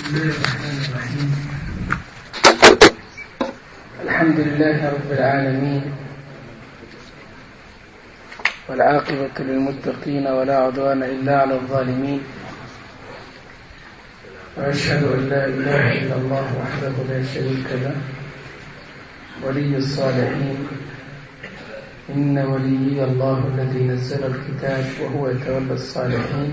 بسم الله الرحمن الرحيم الحمد لله رب العالمين والعاقبة للمتقين ولا عدوان إلا على الظالمين وأشهد أن لا إله إلا الله وحده لا شريك له ولي الصالحين إن وليي الله الذي نزل الكتاب وهو يتولى الصالحين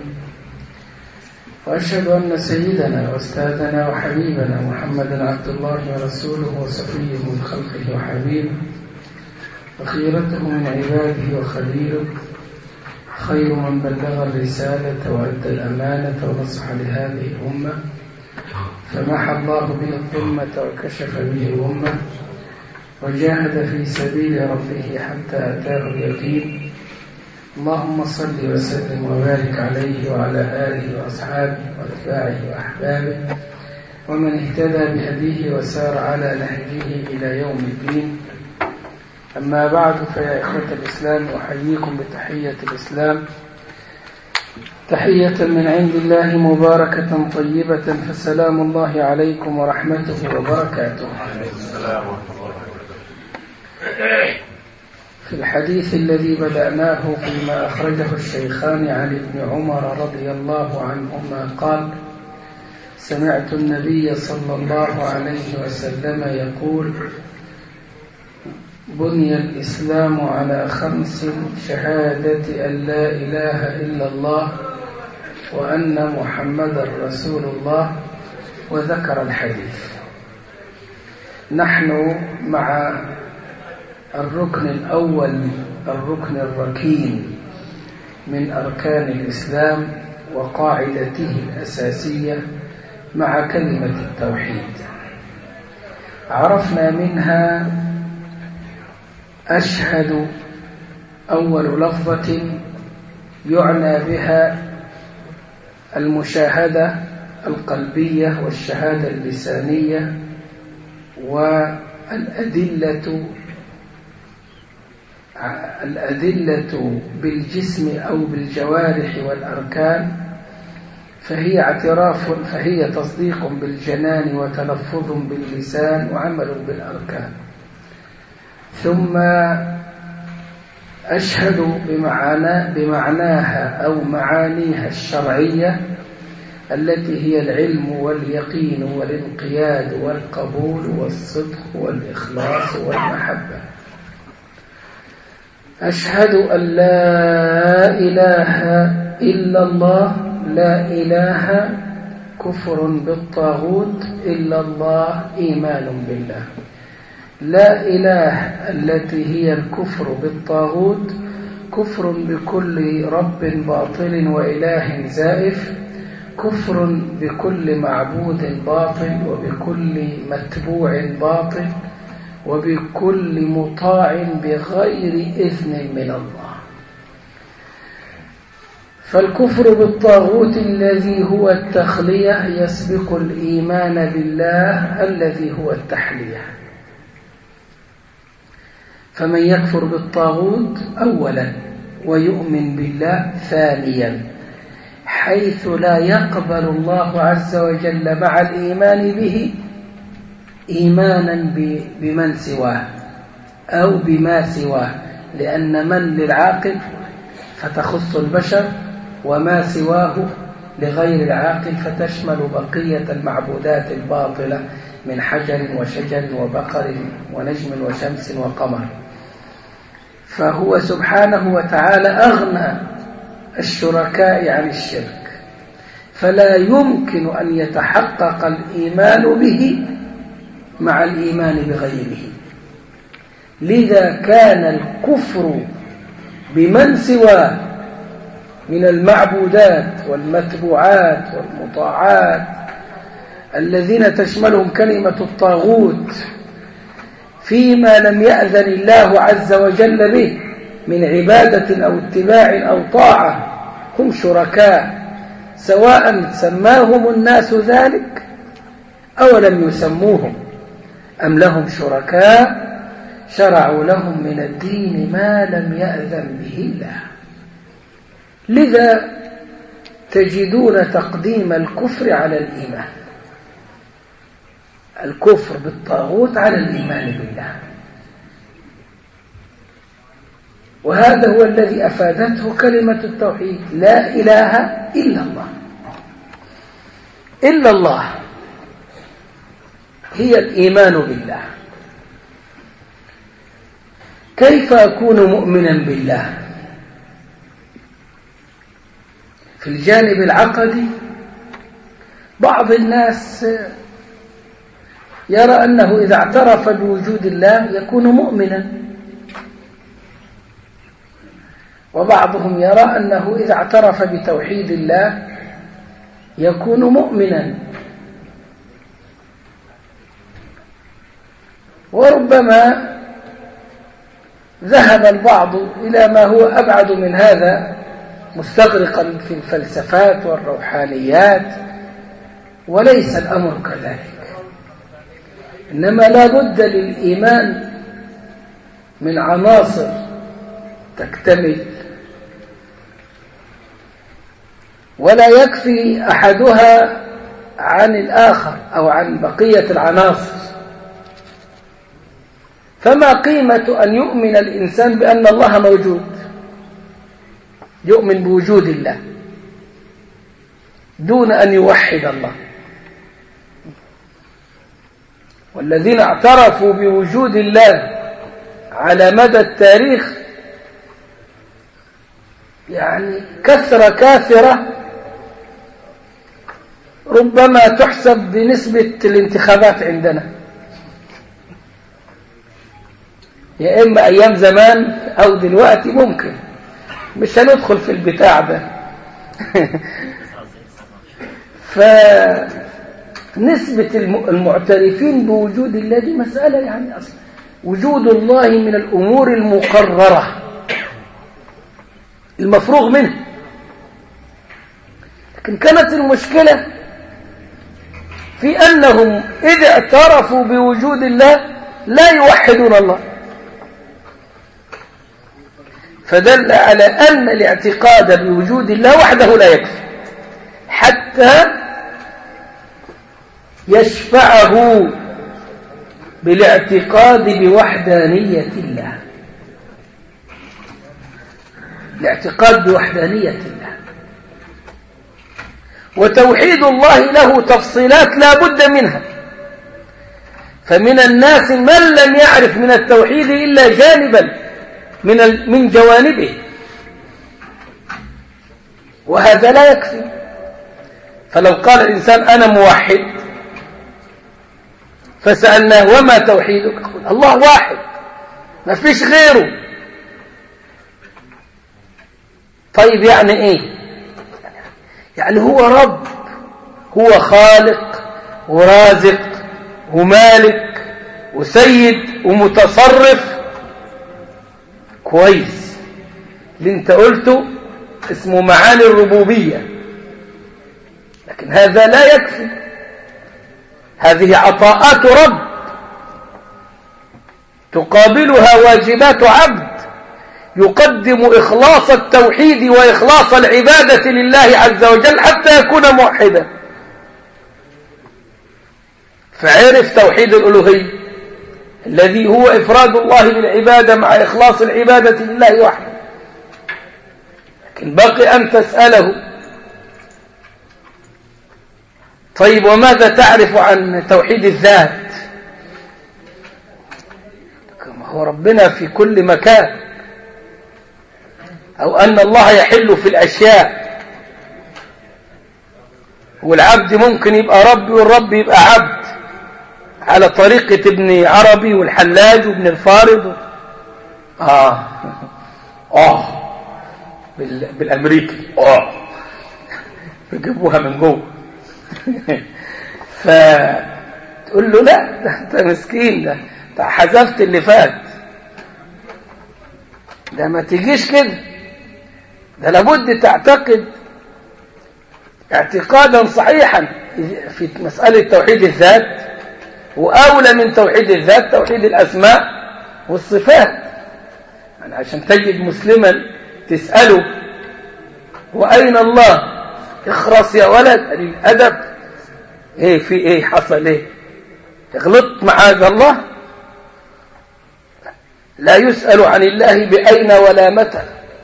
وأشهد أن سيدنا وأستاذنا وحبيبنا محمدا عبد الله ورسوله وصفيه من خلقه وحبيبه وخيرته من عباده وخليله خير من بلغ الرسالة وأدى الأمانة ونصح لهذه الأمة فمحى الله به الظلمة وكشف به الأمة وجاهد في سبيل ربه حتى أتاه اليقين اللهم صل وسلم وبارك عليه وعلى آله وأصحابه وأتباعه وأحبابه ومن اهتدى بهديه وسار على نهجه إلى يوم الدين أما بعد فيا إخوة الإسلام أحييكم بتحية الإسلام تحية من عند الله مباركة طيبة فسلام الله عليكم ورحمته وبركاته في الحديث الذي بدأناه فيما أخرجه الشيخان عن ابن عمر رضي الله عنهما قال سمعت النبي صلى الله عليه وسلم يقول بني الإسلام على خمس شهادة أن لا إله إلا الله وأن محمد رسول الله وذكر الحديث نحن مع الركن الأول الركن الركين من أركان الإسلام وقاعدته الأساسية مع كلمة التوحيد عرفنا منها أشهد أول لفظة يعنى بها المشاهدة القلبية والشهادة اللسانية والأدلة الأدلة بالجسم أو بالجوارح والأركان فهي اعتراف فهي تصديق بالجنان وتلفظ باللسان وعمل بالأركان ثم أشهد بمعنى بمعناها أو معانيها الشرعية التي هي العلم واليقين والانقياد والقبول والصدق والإخلاص والمحبة أشهد أن لا إله إلا الله لا إله كفر بالطاغوت إلا الله إيمان بالله لا إله التي هي الكفر بالطاغوت كفر بكل رب باطل وإله زائف كفر بكل معبود باطل وبكل متبوع باطل وبكل مطاع بغير إذن من الله فالكفر بالطاغوت الذي هو التخلية يسبق الإيمان بالله الذي هو التحلية فمن يكفر بالطاغوت أولا ويؤمن بالله ثانيا حيث لا يقبل الله عز وجل مع الإيمان به إيمانا بمن سواه أو بما سواه لأن من للعاقل فتخص البشر وما سواه لغير العاقل فتشمل بقية المعبودات الباطلة من حجر وشجر وبقر ونجم وشمس وقمر فهو سبحانه وتعالى أغنى الشركاء عن الشرك فلا يمكن أن يتحقق الإيمان به مع الإيمان بغيره لذا كان الكفر بمن سواه من المعبودات والمتبوعات والمطاعات الذين تشملهم كلمة الطاغوت فيما لم يأذن الله عز وجل به من عبادة أو اتباع أو طاعة هم شركاء سواء سماهم الناس ذلك أو لم يسموهم أم لهم شركاء شرعوا لهم من الدين ما لم يأذن به الله لذا تجدون تقديم الكفر على الإيمان الكفر بالطاغوت على الإيمان بالله وهذا هو الذي أفادته كلمة التوحيد لا إله إلا الله إلا الله هي الإيمان بالله كيف أكون مؤمنا بالله في الجانب العقدي بعض الناس يرى أنه إذا اعترف بوجود الله يكون مؤمنا وبعضهم يرى أنه إذا اعترف بتوحيد الله يكون مؤمنا وربما ذهب البعض إلى ما هو أبعد من هذا مستغرقا في الفلسفات والروحانيات وليس الأمر كذلك إنما لا بد للإيمان من عناصر تكتمل ولا يكفي أحدها عن الآخر أو عن بقية العناصر فما قيمة أن يؤمن الإنسان بأن الله موجود يؤمن بوجود الله دون أن يوحد الله والذين اعترفوا بوجود الله على مدى التاريخ يعني كثرة كاثرة ربما تحسب بنسبة الانتخابات عندنا يا إما أيام زمان أو دلوقتي ممكن مش هندخل في البتاع ده فنسبة المعترفين بوجود الله دي مسألة يعني أصلا وجود الله من الأمور المقررة المفروغ منه لكن كانت المشكلة في أنهم إذا اعترفوا بوجود الله لا يوحدون الله فدل على أن الاعتقاد بوجود الله وحده لا يكفي حتى يشفعه بالاعتقاد بوحدانية الله الاعتقاد بوحدانية الله وتوحيد الله له تفصيلات لا بد منها فمن الناس من لم يعرف من التوحيد إلا جانبا من من جوانبه وهذا لا يكفي فلو قال الإنسان أنا موحد فسألناه وما توحيدك الله واحد ما فيش غيره طيب يعني ايه يعني هو رب هو خالق ورازق ومالك وسيد ومتصرف كويس اللي انت قلته اسمه معاني الربوبية لكن هذا لا يكفي هذه عطاءات رب تقابلها واجبات عبد يقدم إخلاص التوحيد وإخلاص العبادة لله عز وجل حتى يكون موحدا فعرف توحيد الألوهية الذي هو إفراد الله بالعبادة مع إخلاص العبادة لله وحده لكن بقي أن تسأله طيب وماذا تعرف عن توحيد الذات هو ربنا في كل مكان أو أن الله يحل في الأشياء والعبد ممكن يبقى رب والرب يبقى عبد على طريقة ابن عربي والحلاج وابن الفارض آه آه بال... بالأمريكي آه بيجيبوها من جوه فتقول له لا ده انت مسكين ده انت حذفت اللي فات ده ما تجيش كده ده لابد تعتقد اعتقادا صحيحا في مسألة توحيد الذات وأولى من توحيد الذات توحيد الأسماء والصفات يعني عشان تجد مسلما تسأله وأين الله اخرس يا ولد الأدب ايه في ايه حصل ايه غلطت معاذ الله لا يسأل عن الله بأين ولا متى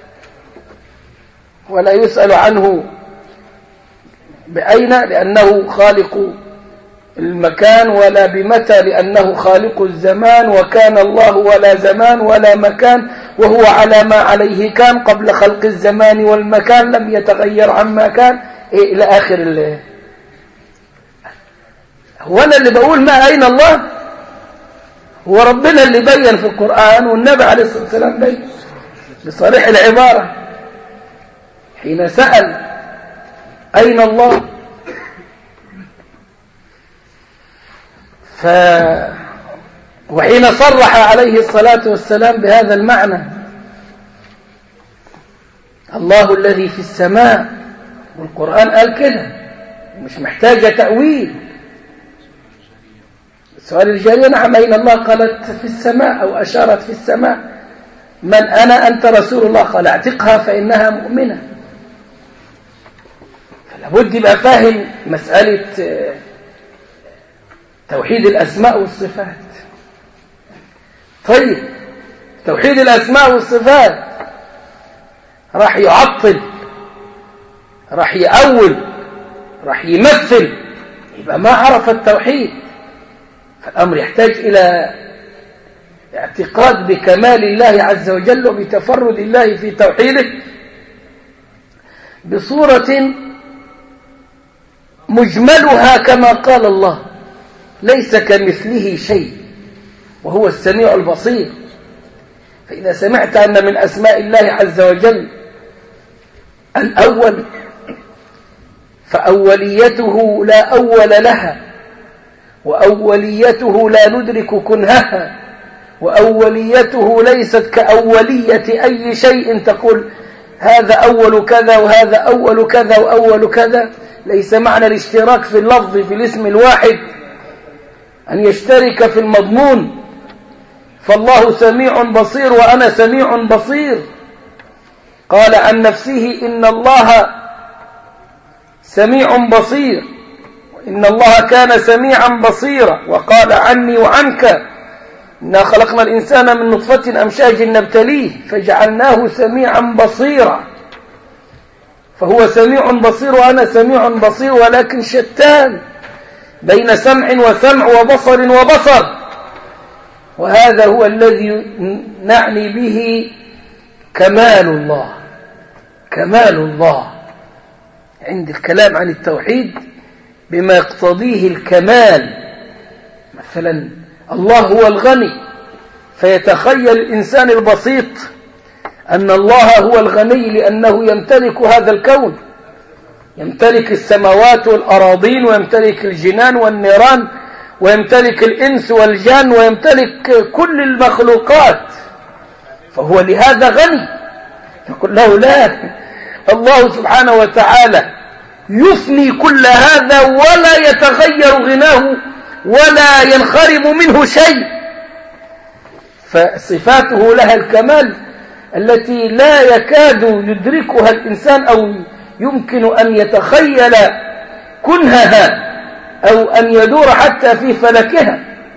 ولا يسأل عنه بأين لأنه خالق المكان ولا بمتى لأنه خالق الزمان وكان الله ولا زمان ولا مكان وهو على ما عليه كان قبل خلق الزمان والمكان لم يتغير عما كان إيه إلى آخر الله هو أنا اللي بقول ما أين الله هو ربنا اللي بين في القرآن والنبي عليه الصلاة والسلام بين بصريح العبارة حين سأل أين الله ف وحين صرح عليه الصلاة والسلام بهذا المعنى الله الذي في السماء والقرآن قال كده مش محتاجة تأويل السؤال الجارية نعم أين الله قالت في السماء أو أشارت في السماء من أنا أنت رسول الله قال اعتقها فإنها مؤمنة فلابد يبقى فاهم مسألة توحيد الأسماء والصفات طيب توحيد الأسماء والصفات راح يعطل راح يأول راح يمثل يبقى ما عرف التوحيد فالأمر يحتاج إلى اعتقاد بكمال الله عز وجل وبتفرد الله في توحيده بصورة مجملها كما قال الله ليس كمثله شيء وهو السميع البصير فإذا سمعت أن من أسماء الله عز وجل الأول فأوليته لا أول لها وأوليته لا ندرك كنهها وأوليته ليست كأولية أي شيء تقول هذا أول كذا وهذا أول كذا وأول كذا ليس معنى الاشتراك في اللفظ في الاسم الواحد أن يشترك في المضمون فالله سميع بصير وأنا سميع بصير قال عن نفسه إن الله سميع بصير إن الله كان سميعا بصيرا وقال عني وعنك إنا خلقنا الإنسان من نطفة أمشاج نبتليه فجعلناه سميعا بصيرا فهو سميع بصير وأنا سميع بصير ولكن شتان بين سمع وسمع وبصر وبصر وهذا هو الذي نعني به كمال الله كمال الله عند الكلام عن التوحيد بما يقتضيه الكمال مثلا الله هو الغني فيتخيل الإنسان البسيط أن الله هو الغني لأنه يمتلك هذا الكون يمتلك السماوات والأراضين ويمتلك الجنان والنيران ويمتلك الإنس والجان ويمتلك كل المخلوقات فهو لهذا غني يقول له لا الله سبحانه وتعالى يفني كل هذا ولا يتغير غناه ولا ينخرم منه شيء فصفاته لها الكمال التي لا يكاد يدركها الإنسان أو يمكن أن يتخيل كنهها أو أن يدور حتى في فلكها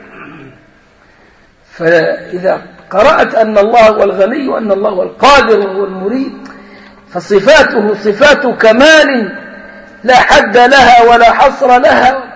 فإذا قرأت أن الله هو الغني وأن الله هو القادر وهو المريد فصفاته صفات كمال لا حد لها ولا حصر لها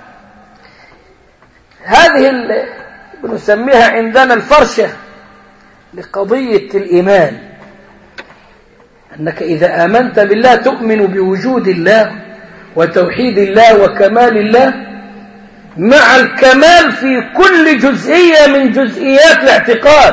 هذه نسميها عندنا الفرشة لقضية الإيمان أنك إذا آمنت بالله تؤمن بوجود الله وتوحيد الله وكمال الله مع الكمال في كل جزئية من جزئيات الاعتقاد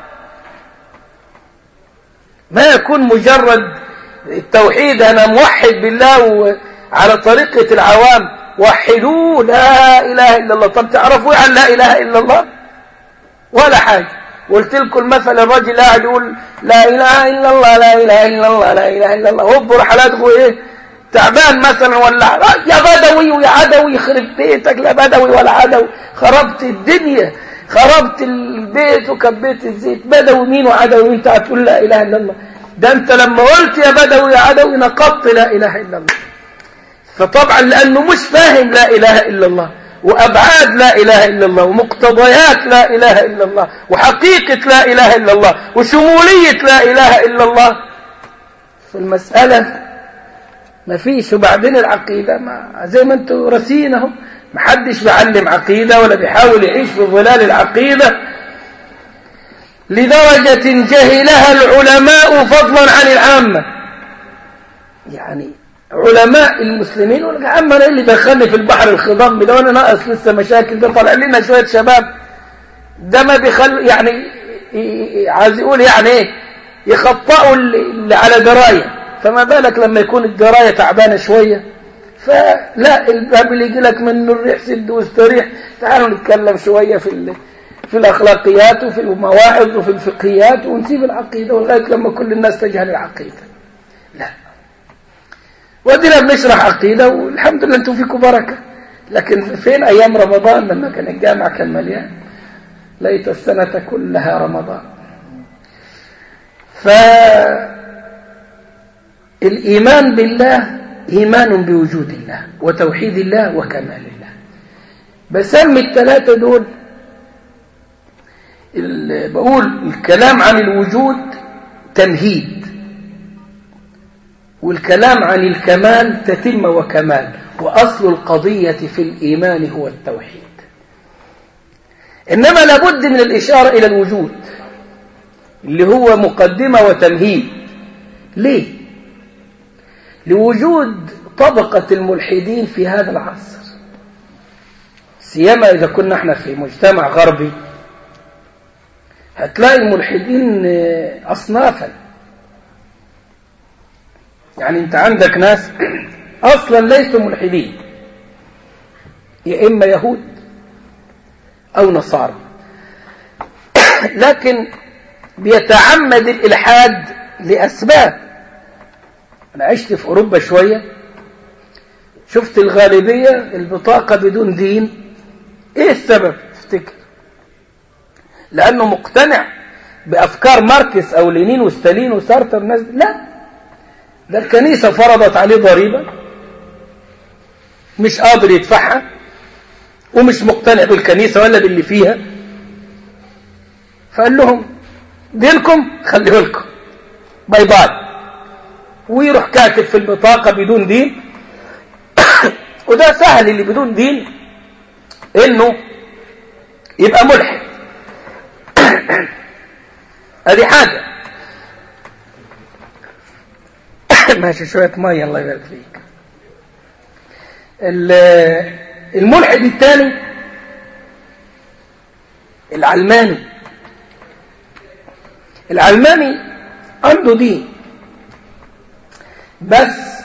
ما يكون مجرد التوحيد أنا موحد بالله على طريقة العوام وحدوه لا إله إلا الله طب تعرفوا عن لا إله إلا الله ولا حاجة قلت لكم المثل الرجل قاعد يقول لا إله إلا الله لا إله إلا الله لا إله إلا الله هوب رحلاتكم إيه تعبان مثلا ولا يا بدوي ويا عدوي يخرب بيتك لا بدوي ولا عدوي خربت الدنيا خربت البيت وكبيت الزيت بدوي مين وعدوي وانت هتقول لا إله إلا الله ده انت لما قلت يا بدوي يا عدوي نقضت لا إله إلا الله فطبعا لأنه مش فاهم لا إله إلا الله وأبعاد لا إله إلا الله ومقتضيات لا إله إلا الله وحقيقة لا إله إلا الله وشمولية لا إله إلا الله في المسألة ما فيش وبعدين العقيدة ما زي ما انتوا راسينهم ما حدش بيعلم عقيدة ولا بيحاول يعيش في ظلال العقيدة لدرجة جهلها العلماء فضلا عن العامة يعني علماء المسلمين ولا عم انا اللي دخلني في البحر الخضم ده وانا ناقص لسه مشاكل ده طلع لنا شويه شباب ده ما بيخل يعني عايز يقول يعني ايه يخطئوا اللي على درايه فما بالك لما يكون الدرايه تعبانه شويه فلا الباب اللي يجي لك منه الريح سد واستريح تعالوا نتكلم شويه في في الاخلاقيات وفي المواعظ وفي الفقهيات ونسيب العقيده ولغايه لما كل الناس تجهل العقيده لا ودينا بنشرح عقيدة والحمد لله انتم فيكم بركة لكن فين أيام رمضان لما كان الجامع كان مليان ليت السنة كلها رمضان فالإيمان بالله إيمان بوجود الله وتوحيد الله وكمال الله بسمي الثلاثة دول بقول الكلام عن الوجود تمهيد والكلام عن الكمال تتم وكمال وأصل القضية في الإيمان هو التوحيد إنما لابد من الإشارة إلى الوجود اللي هو مقدمة وتمهيد ليه؟ لوجود طبقة الملحدين في هذا العصر سيما إذا كنا احنا في مجتمع غربي هتلاقي الملحدين أصنافا يعني انت عندك ناس اصلا ليسوا ملحدين يا اما يهود او نصارى لكن بيتعمد الالحاد لاسباب انا عشت في اوروبا شويه شفت الغالبيه البطاقه بدون دين ايه السبب تفتكر لانه مقتنع بافكار ماركس او لينين وستالين وسارتر الناس لا ده الكنيسة فرضت عليه ضريبة مش قادر يدفعها ومش مقتنع بالكنيسة ولا باللي فيها فقال لهم دينكم خليه لكم باي باي ويروح كاتب في البطاقة بدون دين وده سهل اللي بدون دين انه يبقى ملحد ادي حاجة ماشي شوية مية الله يبارك فيك الملحد الثاني العلماني العلماني عنده دين بس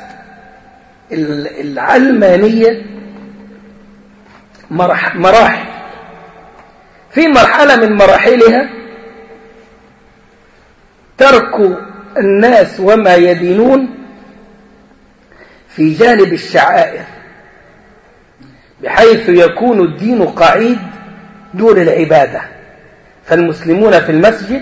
العلمانية مراحل في مرحلة من مراحلها ترك الناس وما يدينون في جانب الشعائر بحيث يكون الدين قعيد دون العبادة فالمسلمون في المسجد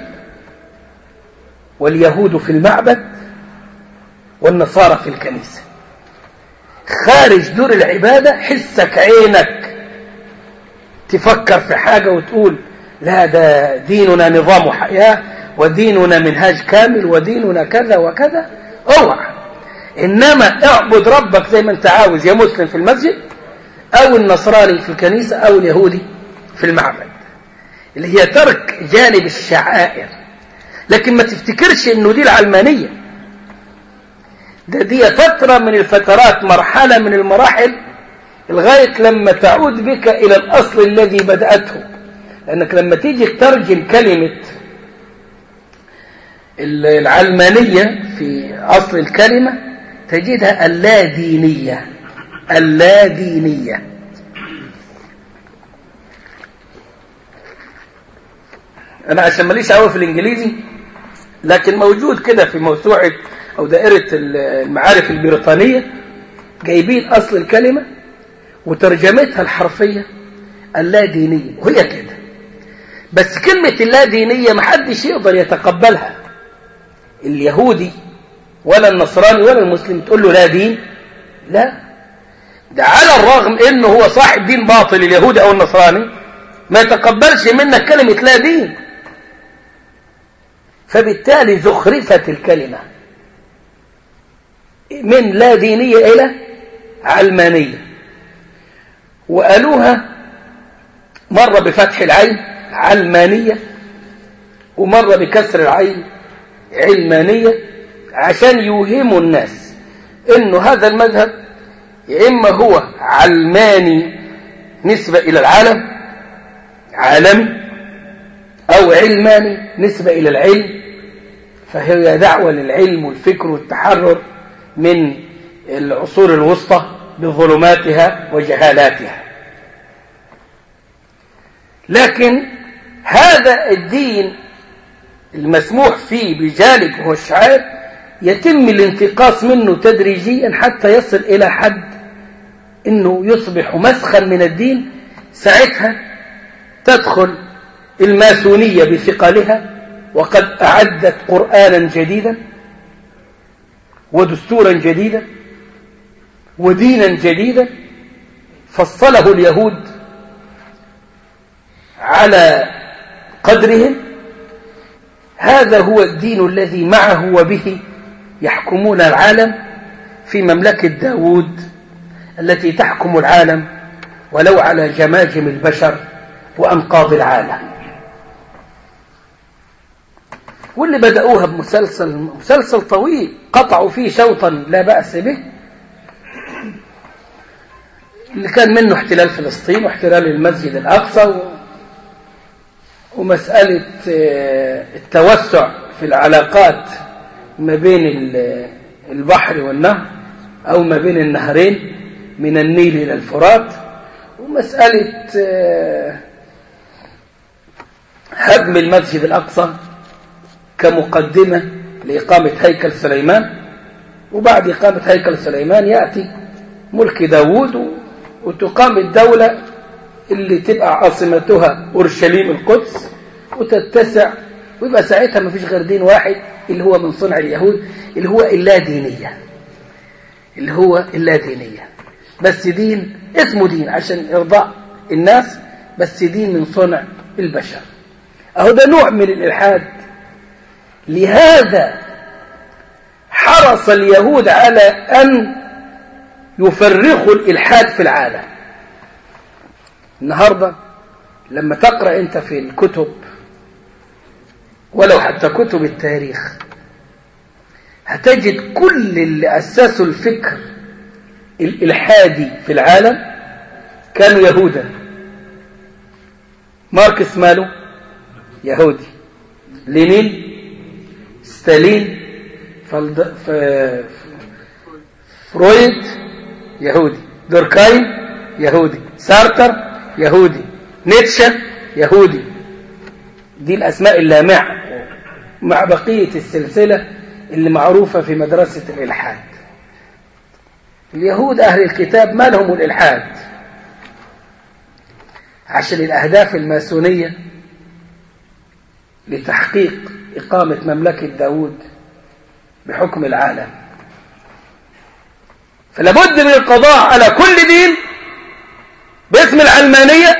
واليهود في المعبد والنصارى في الكنيسة خارج دور العبادة حسك عينك تفكر في حاجة وتقول لا ده ديننا نظام حياة وديننا منهاج كامل وديننا كذا وكذا اوعى انما اعبد ربك زي ما انت عاوز يا مسلم في المسجد او النصراني في الكنيسة او اليهودي في المعبد اللي هي ترك جانب الشعائر لكن ما تفتكرش انه دي العلمانية ده دي فترة من الفترات مرحلة من المراحل لغاية لما تعود بك إلى الأصل الذي بدأته لأنك لما تيجي تترجم كلمة العلمانية في أصل الكلمة تجدها اللادينية اللادينية أنا عشان ماليش قوي في الإنجليزي لكن موجود كده في موسوعة أو دائرة المعارف البريطانية جايبين أصل الكلمة وترجمتها الحرفية اللادينية وهي كده بس كلمة اللادينية محدش يقدر يتقبلها اليهودي ولا النصراني ولا المسلم تقول له لا دين لا ده على الرغم انه هو صاحب دين باطل اليهودي او النصراني ما يتقبلش منك كلمة لا دين فبالتالي زخرفت الكلمة من لا دينية إلى علمانية وقالوها مرة بفتح العين علمانية ومرة بكسر العين علمانية عشان يوهموا الناس انه هذا المذهب يا اما هو علماني نسبة الى العالم عالمي او علماني نسبة الى العلم فهي دعوة للعلم والفكر والتحرر من العصور الوسطى بظلماتها وجهالاتها لكن هذا الدين المسموح فيه بذلك هو الشعائر يتم الانتقاص منه تدريجيا حتى يصل إلى حد أنه يصبح مسخا من الدين ساعتها تدخل الماسونية بثقلها وقد أعدت قرآنا جديدا ودستورا جديدا ودينا جديدا فصله اليهود على قدرهم هذا هو الدين الذي معه وبه يحكمون العالم في مملكة داود التي تحكم العالم ولو على جماجم البشر وأنقاض العالم واللي بدأوها بمسلسل مسلسل طويل قطعوا فيه شوطا لا بأس به اللي كان منه احتلال فلسطين واحتلال المسجد الأقصى ومسألة التوسع في العلاقات ما بين البحر والنهر أو ما بين النهرين من النيل إلى الفرات ومسألة هدم المسجد الأقصى كمقدمة لإقامة هيكل سليمان وبعد إقامة هيكل سليمان يأتي ملك داوود وتقام الدولة اللي تبقى عاصمتها أورشليم القدس وتتسع ويبقى ساعتها ما فيش غير دين واحد اللي هو من صنع اليهود اللي هو اللا دينية اللي هو اللا دينية بس دين اسمه دين عشان إرضاء الناس بس دين من صنع البشر أهو ده نوع من الإلحاد لهذا حرص اليهود على أن يفرخوا الإلحاد في العالم النهاردة لما تقرأ أنت في الكتب ولو حتى كتب التاريخ هتجد كل اللي أسسوا الفكر الإلحادي في العالم كانوا يهودا ماركس ماله يهودي لينين ستالين فلد... ف... فرويد يهودي دوركايم يهودي سارتر يهودي نيتشه يهودي دي الأسماء اللامعة مع بقية السلسلة اللي معروفة في مدرسة الإلحاد اليهود أهل الكتاب ما لهم الإلحاد عشان الأهداف الماسونية لتحقيق إقامة مملكة داود بحكم العالم فلابد من القضاء على كل دين باسم العلمانية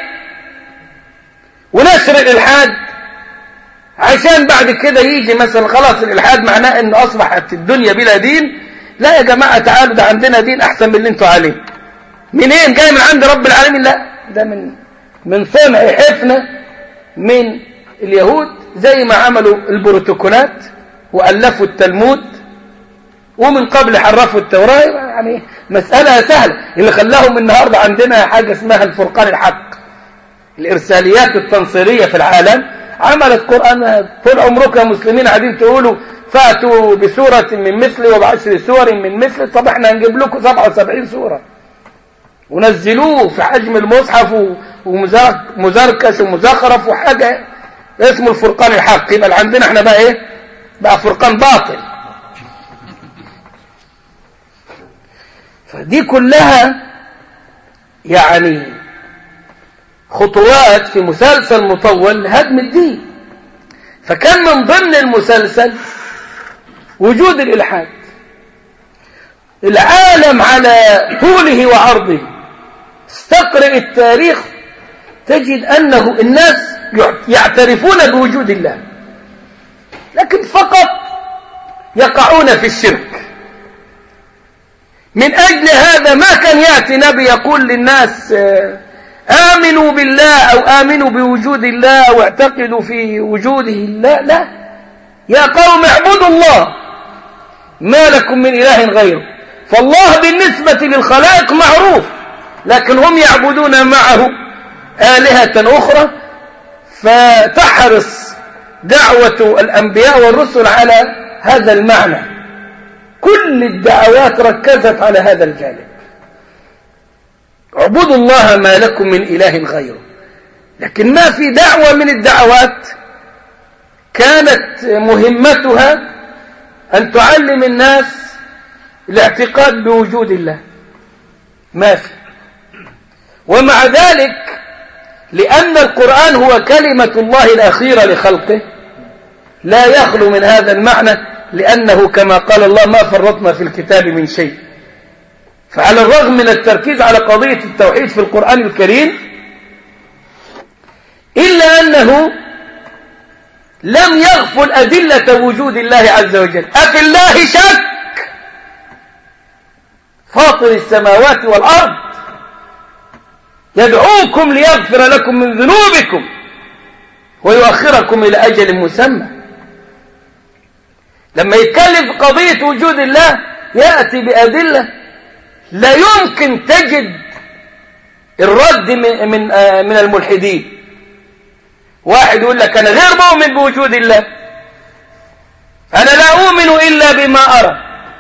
ونشر الإلحاد عشان بعد كده يجي مثلا خلاص الإلحاد معناه أنه أصبحت الدنيا بلا دين لا يا جماعة تعالوا ده عندنا دين أحسن من اللي انتوا عليه منين جاي من عند رب العالمين لا ده من من صنع حفنة من اليهود زي ما عملوا البروتوكولات وألفوا التلمود ومن قبل حرفوا التوراة يعني مسألة سهلة اللي خلاهم النهاردة عندنا حاجة اسمها الفرقان الحق الإرساليات التنصيرية في العالم عملت قرآن طول عمركم يا مسلمين قاعدين تقولوا فأتوا بسورة من مثلي وبعشر سور من مثلي طب احنا هنجيب لكم 77 سورة ونزلوه في حجم المصحف ومزركش ومزخرف وحاجة اسمه الفرقان الحق يبقى عندنا احنا بقى ايه بقى فرقان باطل فدي كلها يعني خطوات في مسلسل مطول لهدم الدين فكان من ضمن المسلسل وجود الإلحاد العالم على طوله وعرضه استقرئ التاريخ تجد أنه الناس يعترفون بوجود الله لكن فقط يقعون في الشرك من أجل هذا ما كان يأتي نبي يقول للناس آمنوا بالله أو آمنوا بوجود الله أو اعتقدوا في وجوده لا لا يا قوم اعبدوا الله ما لكم من إله غيره فالله بالنسبة للخلائق معروف لكن هم يعبدون معه آلهة أخرى فتحرص دعوة الأنبياء والرسل على هذا المعنى كل الدعوات ركزت على هذا الجانب اعبدوا الله ما لكم من إله غيره لكن ما في دعوة من الدعوات كانت مهمتها أن تعلم الناس الاعتقاد بوجود الله ما في ومع ذلك لأن القرآن هو كلمة الله الأخيرة لخلقه لا يخلو من هذا المعنى لأنه كما قال الله ما فرطنا في الكتاب من شيء فعلى الرغم من التركيز على قضية التوحيد في القرآن الكريم إلا أنه لم يغفل أدلة وجود الله عز وجل أفي الله شك فاطر السماوات والأرض يدعوكم ليغفر لكم من ذنوبكم ويؤخركم إلى أجل مسمى لما يتكلم في قضية وجود الله يأتي بأدلة لا يمكن تجد الرد من من من الملحدين واحد يقول لك أنا غير مؤمن بوجود الله أنا لا أؤمن إلا بما أرى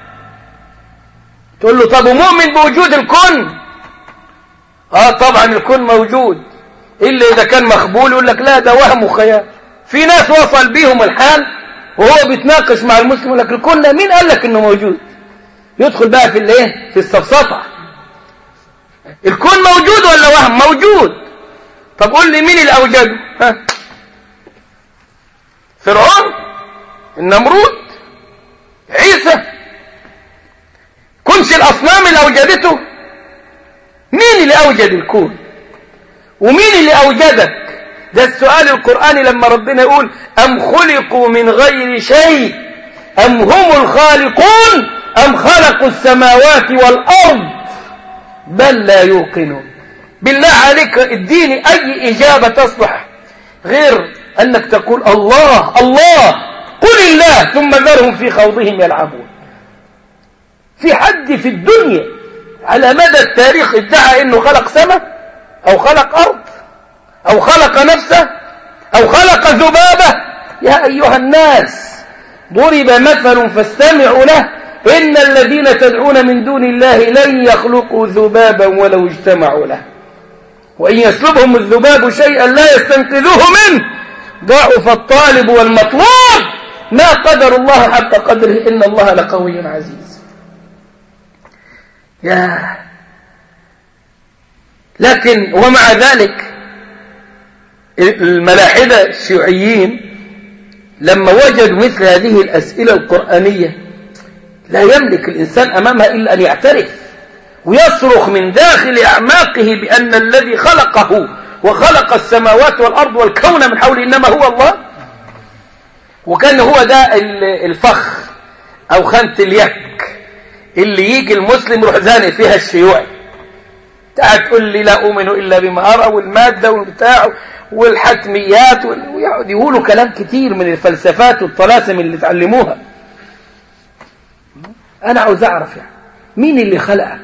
تقول له طب ومؤمن بوجود الكون آه طبعا الكون موجود إلا إذا كان مخبول يقول لك لا ده وهم وخيال في ناس وصل بيهم الحال وهو بيتناقش مع المسلم يقول لك الكون مين قال لك انه موجود يدخل بقى في الايه في السفسطه الكون موجود ولا وهم موجود طب قول لي مين اللي اوجده ها فرعون النمرود عيسى كنش الاصنام اللي اوجدته مين اللي اوجد الكون ومين اللي اوجدك ده السؤال القرآني لما ربنا يقول أم خلقوا من غير شيء أم هم الخالقون أم خلقوا السماوات والأرض بل لا يوقنون بالله عليك اديني أي إجابة تصلح غير أنك تقول الله الله قل الله ثم ذرهم في خوضهم يلعبون في حد في الدنيا على مدى التاريخ ادعى انه خلق سماء او خلق ارض أو خلق نفسه أو خلق ذبابة يا أيها الناس ضرب مثل فاستمعوا له إن الذين تدعون من دون الله لن يخلقوا ذبابا ولو اجتمعوا له وإن يسلبهم الذباب شيئا لا يستنقذوه منه ضعف الطالب والمطلوب ما قدر الله حق قدره إن الله لقوي عزيز يا لكن ومع ذلك الملاحدة الشيوعيين لما وجدوا مثل هذه الأسئلة القرآنية لا يملك الإنسان أمامها إلا أن يعترف ويصرخ من داخل أعماقه بأن الذي خلقه وخلق السماوات والأرض والكون من حوله إنما هو الله وكان هو ده الفخ أو خانة اليك اللي يجي المسلم يروح زانق فيها الشيوعي تعال تقول لي لا أؤمن إلا بما أرى والمادة والبتاع والحتميات ويقعد يقولوا كلام كتير من الفلسفات والطلاسم اللي اتعلموها أنا عاوز أعرف يعني مين اللي خلقك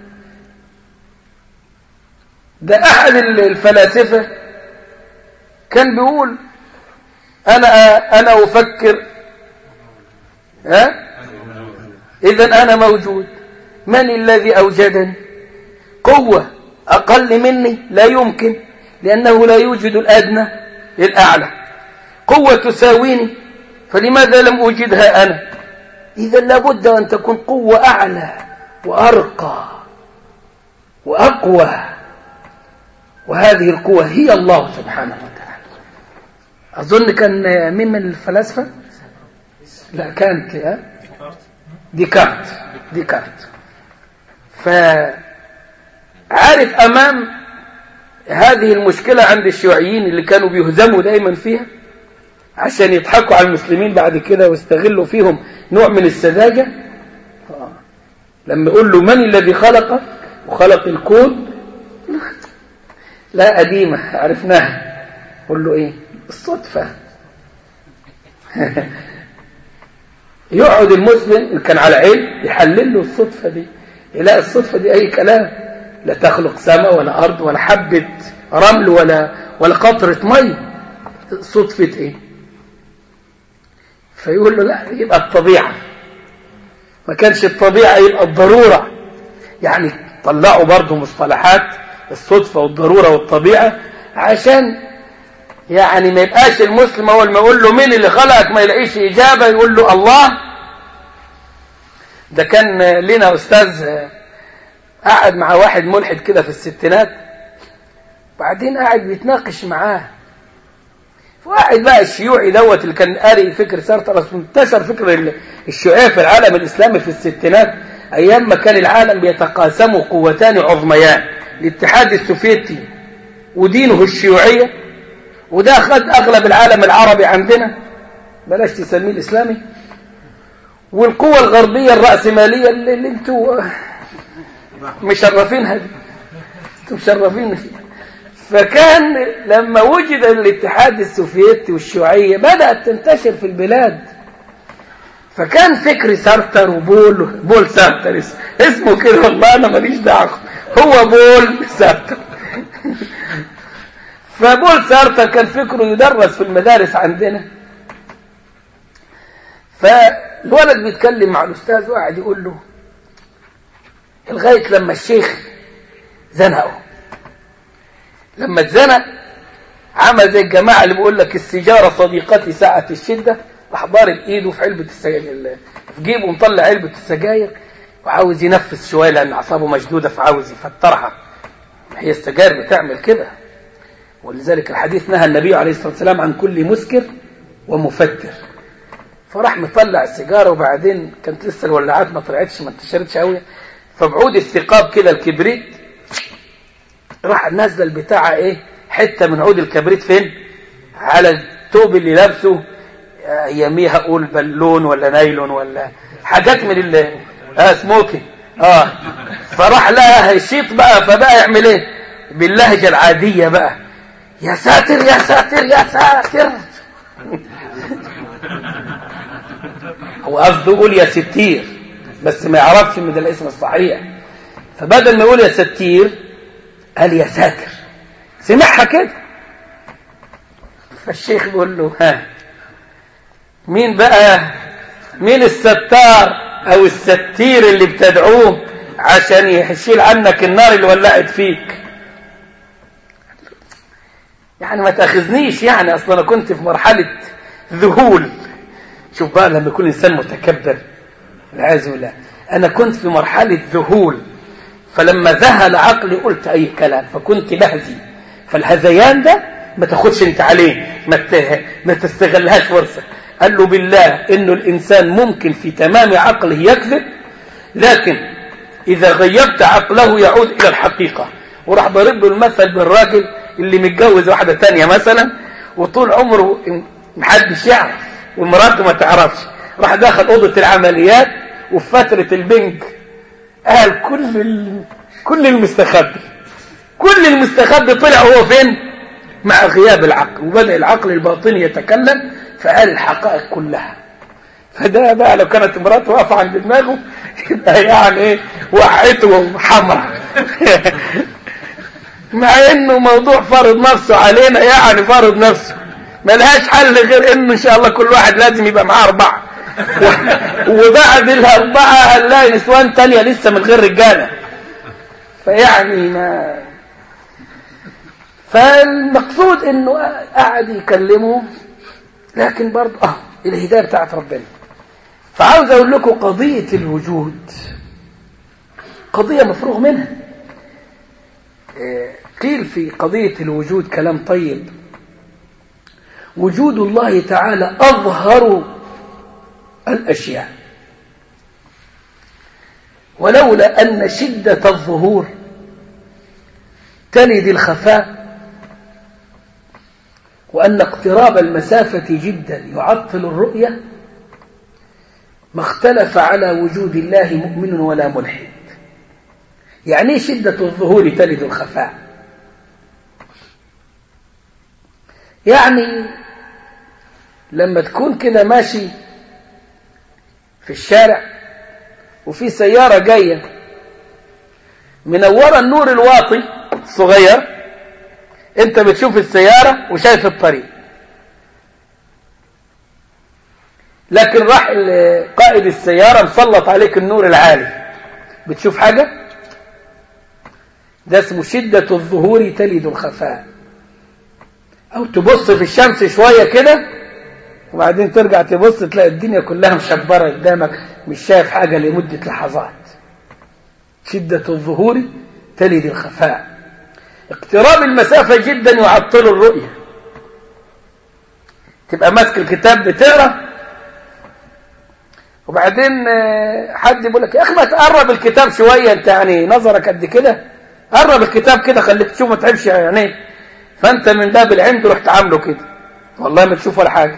ده أحد الفلاسفة كان بيقول أنا أنا أفكر ها إذا أنا موجود من الذي أوجدني قوة أقل مني لا يمكن لأنه لا يوجد الأدنى للأعلى قوة تساويني فلماذا لم أوجدها أنا إذا لابد أن تكون قوة أعلى وأرقى وأقوى وهذه القوة هي الله سبحانه وتعالى أظن كان مين من الفلاسفة لا كانت ديكارت ديكارت فعارف أمام هذه المشكلة عند الشيوعيين اللي كانوا بيهزموا دايما فيها عشان يضحكوا على المسلمين بعد كده ويستغلوا فيهم نوع من السذاجة لما يقول له من الذي خلقك وخلق الكون لا قديمة عرفناها قول له ايه الصدفة يقعد المسلم اللي كان على علم يحلل له الصدفة دي يلاقي الصدفة دي أي كلام لا تخلق سماء ولا أرض ولا حبة رمل ولا ولا قطرة مية صدفة إيه فيقول له لا يبقى الطبيعة ما كانش الطبيعة يبقى الضرورة يعني طلعوا برضه مصطلحات الصدفة والضرورة والطبيعة عشان يعني ما يبقاش المسلم اول ما يقول له مين اللي خلقك ما يلاقيش اجابه يقول له الله ده كان لنا استاذ قعد مع واحد ملحد كده في الستينات بعدين قاعد بيتناقش معاه فواحد بقى الشيوعي دوت اللي كان قاري فكر سارتر انتشر فكر الشيوعيه في العالم الاسلامي في الستينات ايام ما كان العالم بيتقاسموا قوتان عظميان الاتحاد السوفيتي ودينه الشيوعيه وده أخذ أغلب العالم العربي عندنا بلاش تسميه الإسلامي والقوة الغربية الرأسمالية اللي, اللي انتوا مشرفينها دي انتوا مشرفين فيها فكان لما وجد الاتحاد السوفيتي والشيوعية بدأت تنتشر في البلاد فكان فكر سارتر وبول بول سارتر اسمه كده والله أنا ماليش دعوة هو بول سارتر فبول سارتر كان فكره يدرس في المدارس عندنا فالولد بيتكلم مع الأستاذ وقاعد يقول له لغاية لما الشيخ زنقه لما اتزنق عمل زي الجماعة اللي بيقول لك السجارة صديقتي ساعة الشدة راح ضارب ايده في علبة السجاير في جيبه مطلع علبة السجاير وعاوز ينفس شوية لأن أعصابه مشدودة فعاوز يفترها هي السجاير بتعمل كده ولذلك الحديث نهى النبي عليه الصلاة والسلام عن كل مسكر ومفتر فراح مطلع السيجارة وبعدين كانت لسه الولاعات ما طلعتش ما انتشرتش قوي فبعود الثقاب كده الكبريت راح نازله البتاعة ايه حتة من عود الكبريت فين على الثوب اللي لابسه يميها اقول بالون ولا نايلون ولا حاجات من ال اه سموكي اه فراح لها هيشيط بقى فبقى يعمل ايه باللهجة العادية بقى يا ساتر يا ساتر يا ساتر هو قصده يقول يا ستير بس ما يعرفش ان ده الاسم الصحيح فبدل ما يقول يا ستير قال يا ساتر سمعها كده فالشيخ بيقول له ها مين بقى مين الستار او الستير اللي بتدعوه عشان يشيل عنك النار اللي ولعت فيك يعني ما تاخذنيش يعني اصلا انا كنت في مرحله ذهول شوف بقى لما يكون انسان متكبر والعياذ بالله انا كنت في مرحله ذهول فلما ذهل عقلي قلت اي كلام فكنت بهزي فالهذيان ده ما تاخدش انت عليه ما ما تستغلهاش فرصه قال له بالله انه الانسان ممكن في تمام عقله يكذب لكن اذا غيبت عقله يعود الى الحقيقه وراح ضرب له المثل بالراجل اللي متجوز واحدة تانية مثلا وطول عمره محدش يعرف ومراته ما تعرفش راح داخل أوضة العمليات وفي فترة البنج قال كل ال... كل المستخبي كل المستخبي طلع هو فين مع غياب العقل وبدأ العقل الباطني يتكلم فقال الحقائق كلها فده بقى لو كانت مراته واقفة عند دماغه يبقى يعني ايه وقعته حمراء مع انه موضوع فرض نفسه علينا يعني فرض نفسه ملهاش حل غير انه ان شاء الله كل واحد لازم يبقى معاه اربعة وبعد الاربعة هنلاقي نسوان تانية لسه من غير رجالة فيعني ما فالمقصود انه قاعد يكلمه لكن برضه اه الهداية بتاعت ربنا فعاوز اقول لكم قضية الوجود قضية مفروغ منها قيل في قضية الوجود كلام طيب وجود الله تعالى أظهر الأشياء ولولا أن شدة الظهور تلد الخفاء وأن اقتراب المسافة جدا يعطل الرؤية ما اختلف على وجود الله مؤمن ولا ملحد يعني شدة الظهور تلد الخفاء يعني لما تكون كده ماشي في الشارع وفي سيارة جاية منورة النور الواطي الصغير انت بتشوف السيارة وشايف الطريق لكن راح قائد السيارة مسلط عليك النور العالي بتشوف حاجة ده اسمه شدة الظهور تلد الخفاء او تبص في الشمس شوية كده وبعدين ترجع تبص تلاقي الدنيا كلها مشبرة قدامك مش شايف حاجة لمدة لحظات شدة الظهور تلد الخفاء اقتراب المسافة جدا يعطل الرؤية تبقى ماسك الكتاب بتقرا وبعدين حد يقول لك يا اخي ما تقرب الكتاب شويه انت يعني نظرك قد كده قرب الكتاب كده خليك تشوف ما تعبش عينيك فانت من باب العند رحت عامله كده والله ما تشوف ولا حاجه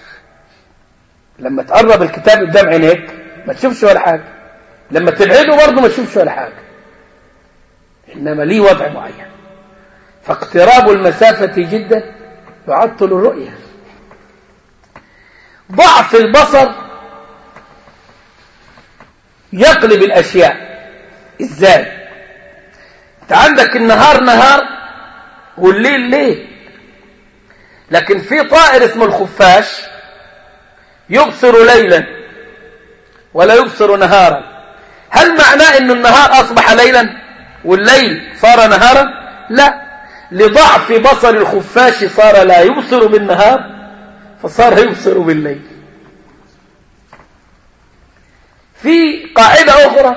لما تقرب الكتاب قدام عينيك ما تشوفش ولا حاجه لما تبعده برضه ما تشوفش ولا حاجه انما ليه وضع معين فاقتراب المسافه جدا يعطل الرؤيه ضعف البصر يقلب الاشياء ازاي انت عندك النهار نهار والليل ليل لكن في طائر اسمه الخفاش يبصر ليلا ولا يبصر نهارا هل معناه ان النهار اصبح ليلا والليل صار نهارا لا لضعف بصر الخفاش صار لا يبصر بالنهار فصار يبصر بالليل في قاعدة أخرى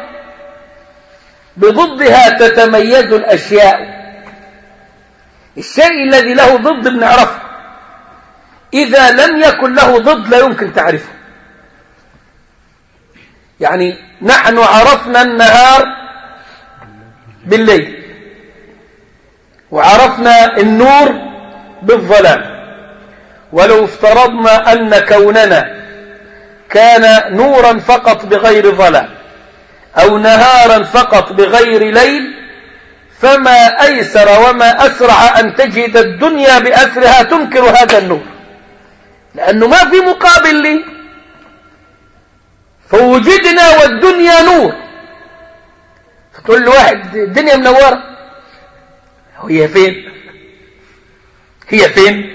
بضدها تتميز الأشياء الشيء الذي له ضد بنعرفه إذا لم يكن له ضد لا يمكن تعرفه يعني نحن عرفنا النهار بالليل وعرفنا النور بالظلام ولو افترضنا أن كوننا كان نورا فقط بغير ظلام أو نهارا فقط بغير ليل فما أيسر وما أسرع أن تجد الدنيا بأسرها تنكر هذا النور لأنه ما في مقابل لي فوجدنا والدنيا نور فتقول لواحد الدنيا منورة هي فين هي فين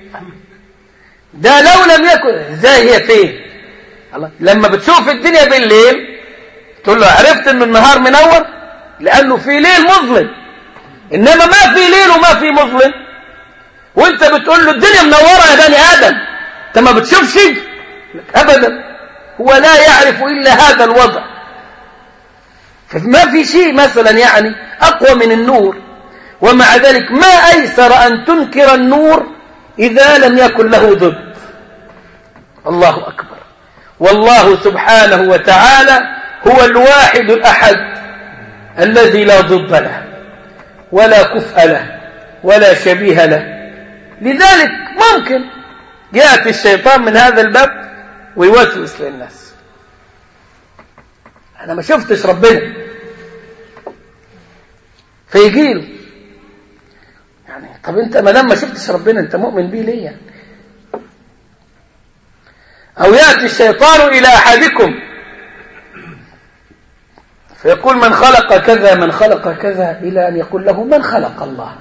ده لو لم يكن ازاي هي فين الله لما بتشوف الدنيا بالليل تقول له عرفت ان النهار منور لانه في ليل مظلم انما ما في ليل وما في مظلم وانت بتقول له الدنيا منوره يا بني ادم انت ما بتشوفش ابدا هو لا يعرف الا هذا الوضع فما في شيء مثلا يعني اقوى من النور ومع ذلك ما ايسر ان تنكر النور اذا لم يكن له ضد الله اكبر والله سبحانه وتعالى هو الواحد الأحد الذي لا ضد له ولا كفء له ولا شبيه له لذلك ممكن يأتي الشيطان من هذا الباب ويوسوس للناس أنا ما شفتش ربنا فيجيله يعني طب أنت ما دام ما شفتش ربنا أنت مؤمن بيه ليه يعني أو يأتي الشيطان إلى أحدكم فيقول من خلق كذا من خلق كذا إلى أن يقول له من خلق الله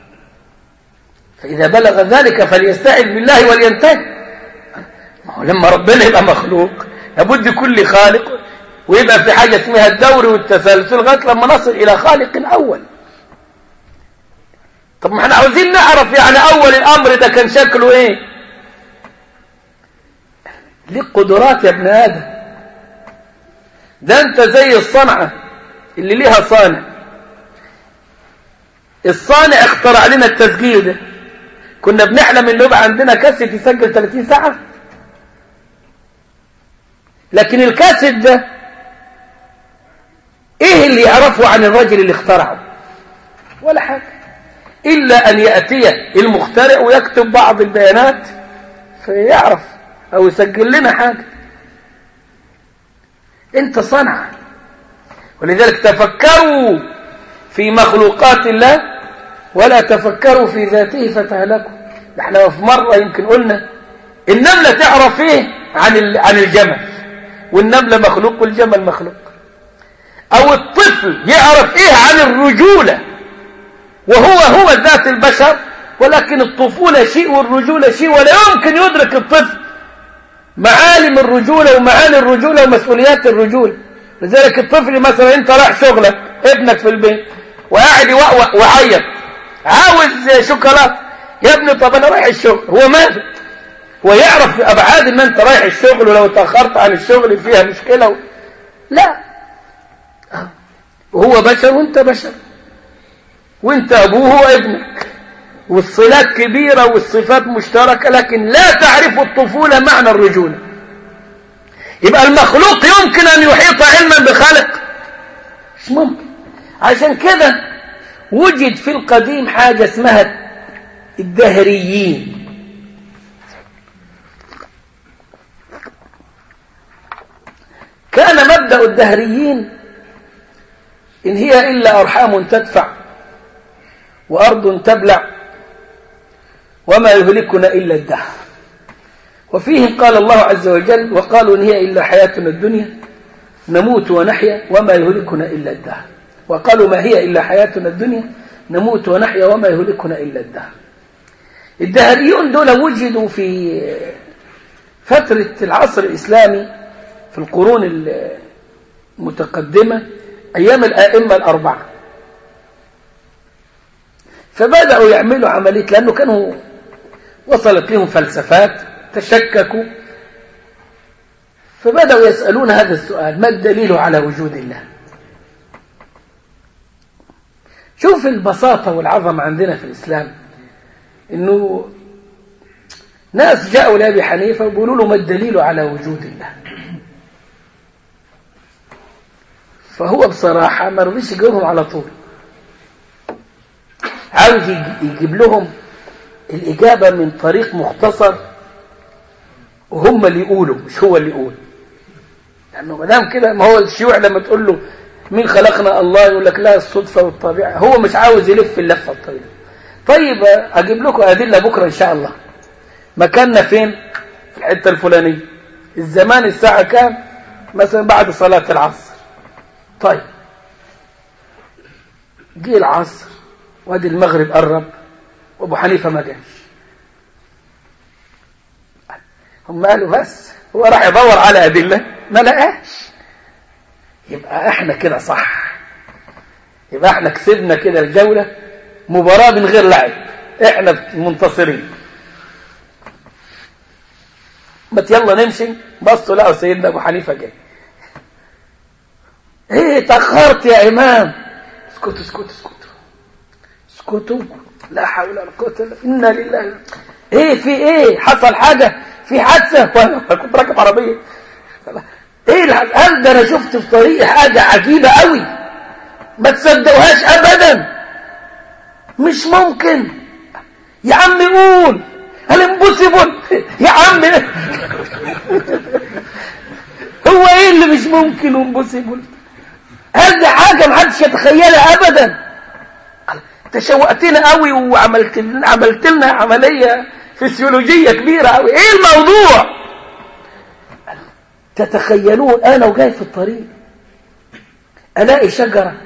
فإذا بلغ ذلك فليستعذ بالله ولينتهي لما ربنا يبقى مخلوق لابد كل خالق ويبقى في حاجة اسمها الدور والتسلسل لغاية لما نصل إلى خالق أول طب ما احنا عاوزين نعرف يعني أول الأمر ده كان شكله إيه ليك قدرات يا ابن آدم ده انت زي الصنعة اللي ليها صانع الصانع اخترع لنا التسجيل ده كنا بنحلم انه يبقى عندنا كاسيت يسجل 30 ساعة لكن الكاسيت ده ايه اللي يعرفه عن الرجل اللي اخترعه ولا حاجة إلا أن يأتي المخترع ويكتب بعض البيانات فيعرف أو يسجل لنا حاجة انت صنع ولذلك تفكروا في مخلوقات الله ولا تفكروا في ذاته فتهلكوا احنا في مرة يمكن قلنا النملة تعرف ايه عن عن الجمل والنملة مخلوق والجمل مخلوق او الطفل يعرف ايه عن الرجولة وهو هو ذات البشر ولكن الطفولة شيء والرجولة شيء ولا يمكن يدرك الطفل معالم الرجولة ومعاني الرجولة ومسؤوليات الرجولة لذلك الطفل مثلا انت رايح شغلك ابنك في البيت وقاعد يوقوق وعيط عاوز شوكولاته يا ابني طب انا رايح الشغل هو ماذا هو يعرف ابعاد ان انت رايح الشغل ولو تاخرت عن الشغل فيها مشكله و... لا وهو بشر وانت بشر وانت ابوه وابنك والصلات كبيرة والصفات مشتركة لكن لا تعرف الطفولة معنى الرجولة يبقى المخلوق يمكن أن يحيط علما بخلق مش ممكن عشان كده وجد في القديم حاجة اسمها الدهريين كان مبدأ الدهريين إن هي إلا أرحام تدفع وأرض تبلع وما يهلكنا إلا الدهر وفيهم قال الله عز وجل وقالوا إن هي إلا حياتنا الدنيا نموت ونحيا وما يهلكنا إلا الدهر وقالوا ما هي إلا حياتنا الدنيا نموت ونحيا وما يهلكنا إلا الدهر الدهريون دول وجدوا في فترة العصر الإسلامي في القرون المتقدمة أيام الآئمة الأربعة فبدأوا يعملوا عملية لأنه كانوا وصلت لهم فلسفات تشككوا فبدأوا يسألون هذا السؤال ما الدليل على وجود الله شوف البساطة والعظمة عندنا في الإسلام إنه ناس جاءوا لأبي حنيفة وبيقولوا له ما الدليل على وجود الله فهو بصراحة ما رضيش يجاوبهم على طول عاوز يجيب لهم الإجابة من طريق مختصر وهم اللي يقولوا مش هو اللي يقول لأنه ما دام كده ما هو الشيوع لما تقول له مين خلقنا الله يقول لك لا الصدفة والطبيعة هو مش عاوز يلف اللفة الطويلة طيب أجيب لكم أدلة بكرة إن شاء الله مكاننا فين في الحتة الفلانية الزمان الساعة كام مثلا بعد صلاة العصر طيب جه العصر وادي المغرب قرب وابو حنيفه ما جاش هم قالوا بس هو راح يدور على ادله ما لقاش يبقى احنا كده صح يبقى احنا كسبنا كده الجوله مباراه من غير لعب احنا منتصرين بس يلا نمشي بصوا لقوا سيدنا ابو حنيفه جاي ايه تاخرت يا امام اسكتوا اسكتوا اسكتوا اسكتوا لا حول ولا قوه الا انا لله ايه في ايه حصل حاجه في حادثه وانا كنت راكب عربيه ايه هل ده انا شفت في طريقي حاجه عجيبه قوي ما تصدقوهاش ابدا مش ممكن يا عم قول هل امبوسيبل يا عم هو ايه اللي مش ممكن امبوسيبل هل دي حاجه محدش يتخيلها ابدا تشوقتنا قوي وعملت لنا عملت لنا عمليه فسيولوجيه كبيره قوي ايه الموضوع تتخيلون انا وجاي في الطريق الاقي شجره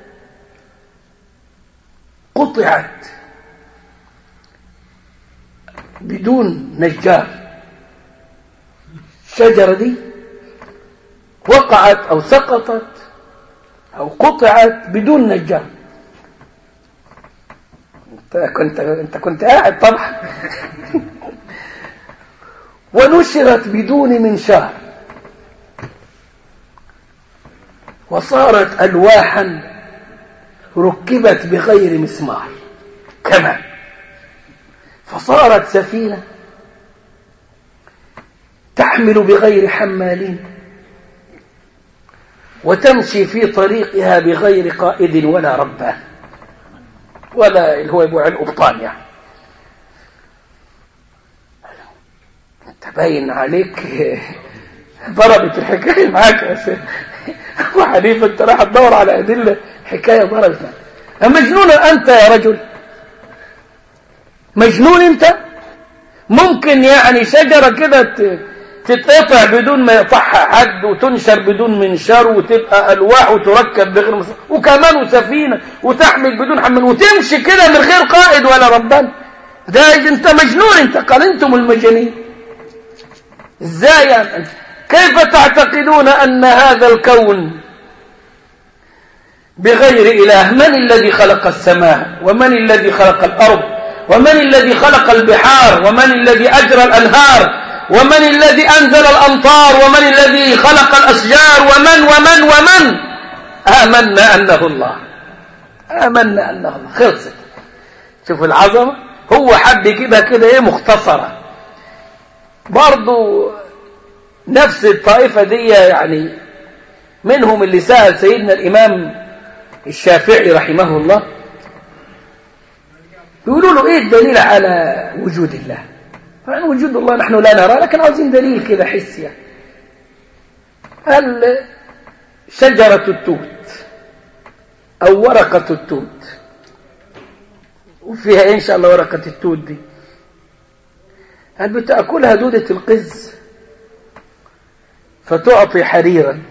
قطعت بدون نجار الشجره دي وقعت او سقطت او قطعت بدون نجار انت كنت انت كنت قاعد طبعا ونشرت بدون منشار وصارت الواحا ركبت بغير مسمار كمان فصارت سفينه تحمل بغير حمالين وتمشي في طريقها بغير قائد ولا ربان ولا اللي هو يبوع القبطان يعني تبين عليك ضربت الحكاية معاك يا سيدي أبو حنيفة أنت راح تدور على أدلة حكاية ضربت مجنون أنت يا رجل مجنون أنت ممكن يعني شجرة كده تتقطع بدون ما يقطعها حد وتنشر بدون منشار وتبقى ألواح وتركب بغير مصر وكمان وسفينة وتحمل بدون حمل وتمشي كده من غير قائد ولا ربان ده انت مجنون انت قال انتم المجانين ازاي يعني كيف تعتقدون أن هذا الكون بغير إله من الذي خلق السماء ومن الذي خلق الأرض ومن الذي خلق البحار ومن الذي أجرى الأنهار ومن الذي أنزل الأمطار ومن الذي خلق الأشجار ومن ومن ومن آمنا أنه الله آمنا أنه الله خلصت شوف العظمة هو حب كده كده ايه مختصرة برضو نفس الطائفة دي يعني منهم اللي سأل سيدنا الإمام الشافعي رحمه الله يقولوا له ايه الدليل على وجود الله فعن وجود الله نحن لا نرى لكن عاوزين دليل كده حسي يعني. قال شجرة التوت أو ورقة التوت وفيها إيه إن شاء الله ورقة التوت دي هل بتأكلها دودة القز فتعطي حريرا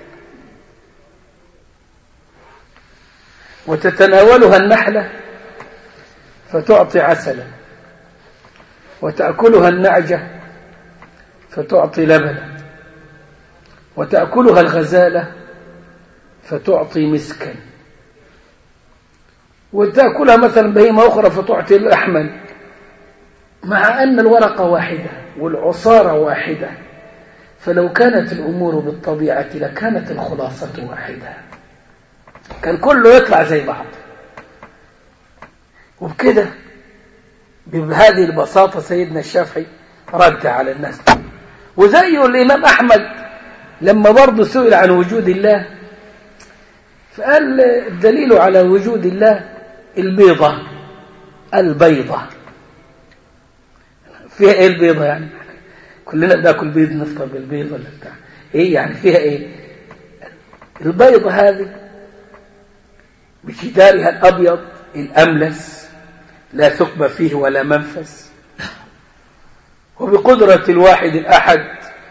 وتتناولها النحلة فتعطي عسلا وتأكلها النعجة فتعطي لبنا وتأكلها الغزالة فتعطي مسكا وتأكلها مثلا بهيمة أخرى فتعطي لحما مع أن الورقة واحدة والعصارة واحدة فلو كانت الأمور بالطبيعة لكانت الخلاصة واحدة كان كله يطلع زي بعض وبكده بهذه البساطة سيدنا الشافعي رد على الناس وزيه الإمام أحمد لما برضه سئل عن وجود الله فقال الدليل على وجود الله البيضة البيضة فيها ايه البيضة يعني كلنا بناكل بيض نفطر بالبيض ولا بتاع ايه يعني فيها ايه البيضة هذه بجدارها الأبيض الأملس لا ثقب فيه ولا منفس وبقدرة الواحد الأحد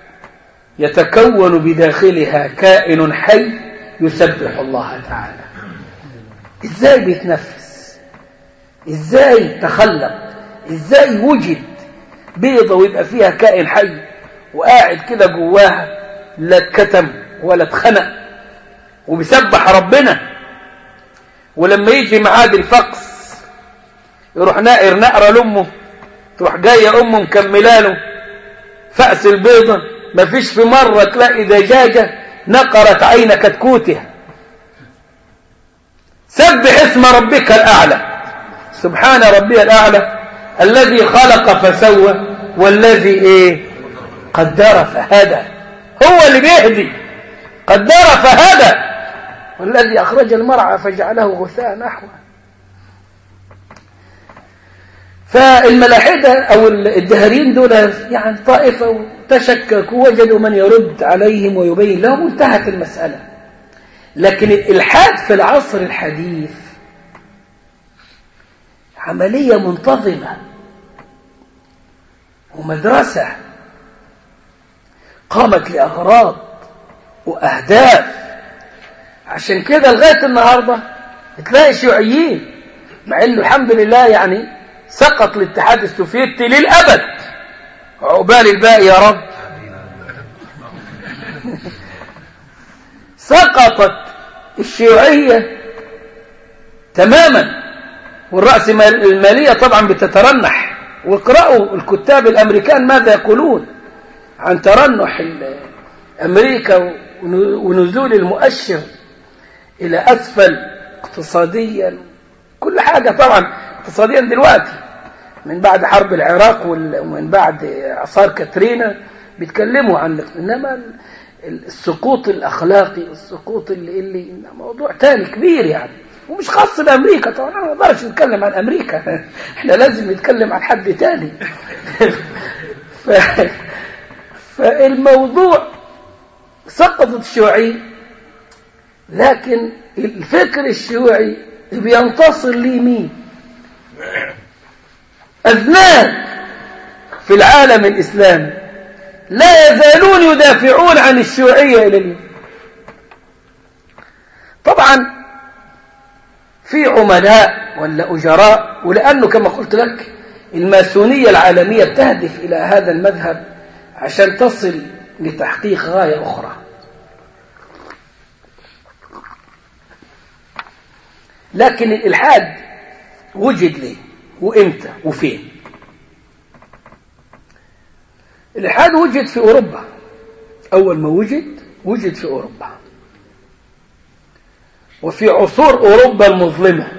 يتكون بداخلها كائن حي يسبح الله تعالى ازاي بيتنفس ازاي تخلق ازاي وجد بيضة ويبقى فيها كائن حي وقاعد كده جواها لا اتكتم ولا اتخنق وبيسبح ربنا ولما يجي معاد الفقس يروح نائر نقرة لأمه تروح جاية أمه مكملاله فأس البيضة مفيش في مرة تلاقي دجاجة نقرت عين كتكوتها سبح اسم ربك الأعلى سبحان ربي الأعلى الذي خلق فسوى والذي ايه قدر فهدى هو اللي بيهدي قدر فهدى والذي أخرج المرعى فجعله غثاء نحوه فالملاحدة أو الدهرين دول يعني طائفة وتشككوا وجدوا من يرد عليهم ويبين لهم انتهت المسألة لكن الإلحاد في العصر الحديث عملية منتظمة ومدرسة قامت لأغراض وأهداف عشان كده لغاية النهاردة تلاقي شيوعيين مع انه الحمد لله يعني سقط الاتحاد السوفيتي للأبد عقبال الباقي يا رب سقطت الشيوعية تماما والرأس المالية طبعا بتترنح واقرأوا الكتاب الأمريكان ماذا يقولون عن ترنح أمريكا ونزول المؤشر إلى أسفل اقتصاديا كل حاجة طبعا اقتصاديا دلوقتي من بعد حرب العراق ومن بعد اعصار كاترينا بيتكلموا عن انما السقوط الأخلاقي السقوط اللي, اللي موضوع تاني كبير يعني ومش خاص بأمريكا طبعا أنا ما اقدرش نتكلم عن أمريكا احنا لازم نتكلم عن حد تاني ف... فالموضوع سقطت الشيوعية لكن الفكر الشيوعي بينتصر ليه مين أذنان في العالم الإسلامي لا يزالون يدافعون عن الشيوعية إلى اليوم طبعا في عملاء ولا أجراء ولأنه كما قلت لك الماسونية العالمية تهدف إلى هذا المذهب عشان تصل لتحقيق غاية أخرى لكن الإلحاد وجد ليه وإمتى وفين الإلحاد وجد في أوروبا أول ما وجد وجد في أوروبا وفي عصور أوروبا المظلمة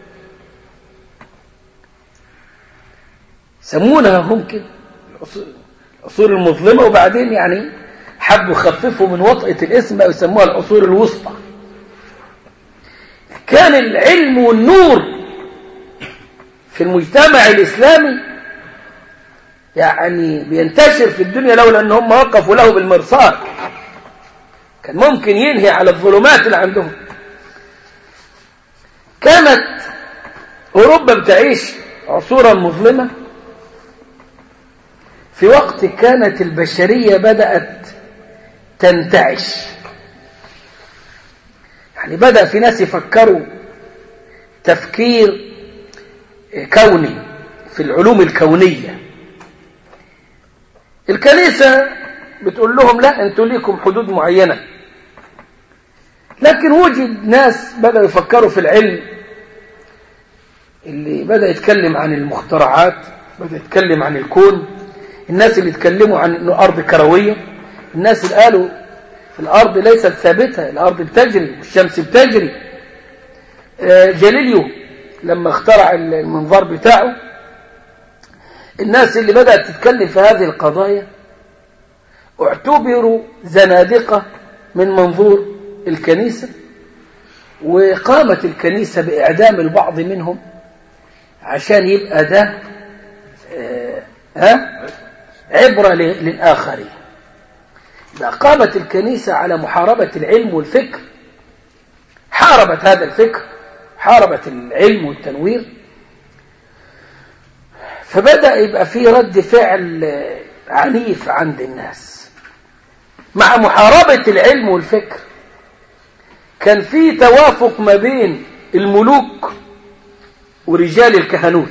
سمونها هم كده العصور المظلمة وبعدين يعني حبوا يخففوا من وطئة الاسم أو يسموها العصور الوسطى كان العلم والنور في المجتمع الإسلامي يعني بينتشر في الدنيا لولا أن هم وقفوا له بالمرصاد كان ممكن ينهي على الظلمات اللي عندهم كانت أوروبا بتعيش عصورا مظلمة في وقت كانت البشرية بدأت تنتعش يعني بدأ في ناس يفكروا تفكير كوني في العلوم الكونية الكنيسة بتقول لهم لا انتوا ليكم حدود معينة لكن وجد ناس بدأوا يفكروا في العلم اللي بدأ يتكلم عن المخترعات بدأ يتكلم عن الكون الناس اللي يتكلموا عن انه ارض كروية الناس اللي قالوا الارض ليست ثابتة الارض بتجري الشمس بتجري جاليليو لما اخترع المنظار بتاعه الناس اللي بدأت تتكلم في هذه القضايا اعتبروا زنادقة من منظور الكنيسة وقامت الكنيسة بإعدام البعض منهم عشان يبقى ده آه ها عبرة للآخرين قامت الكنيسة على محاربة العلم والفكر حاربت هذا الفكر حاربت العلم والتنوير فبدأ يبقى في رد فعل عنيف عند الناس مع محاربة العلم والفكر كان في توافق ما بين الملوك ورجال الكهنوت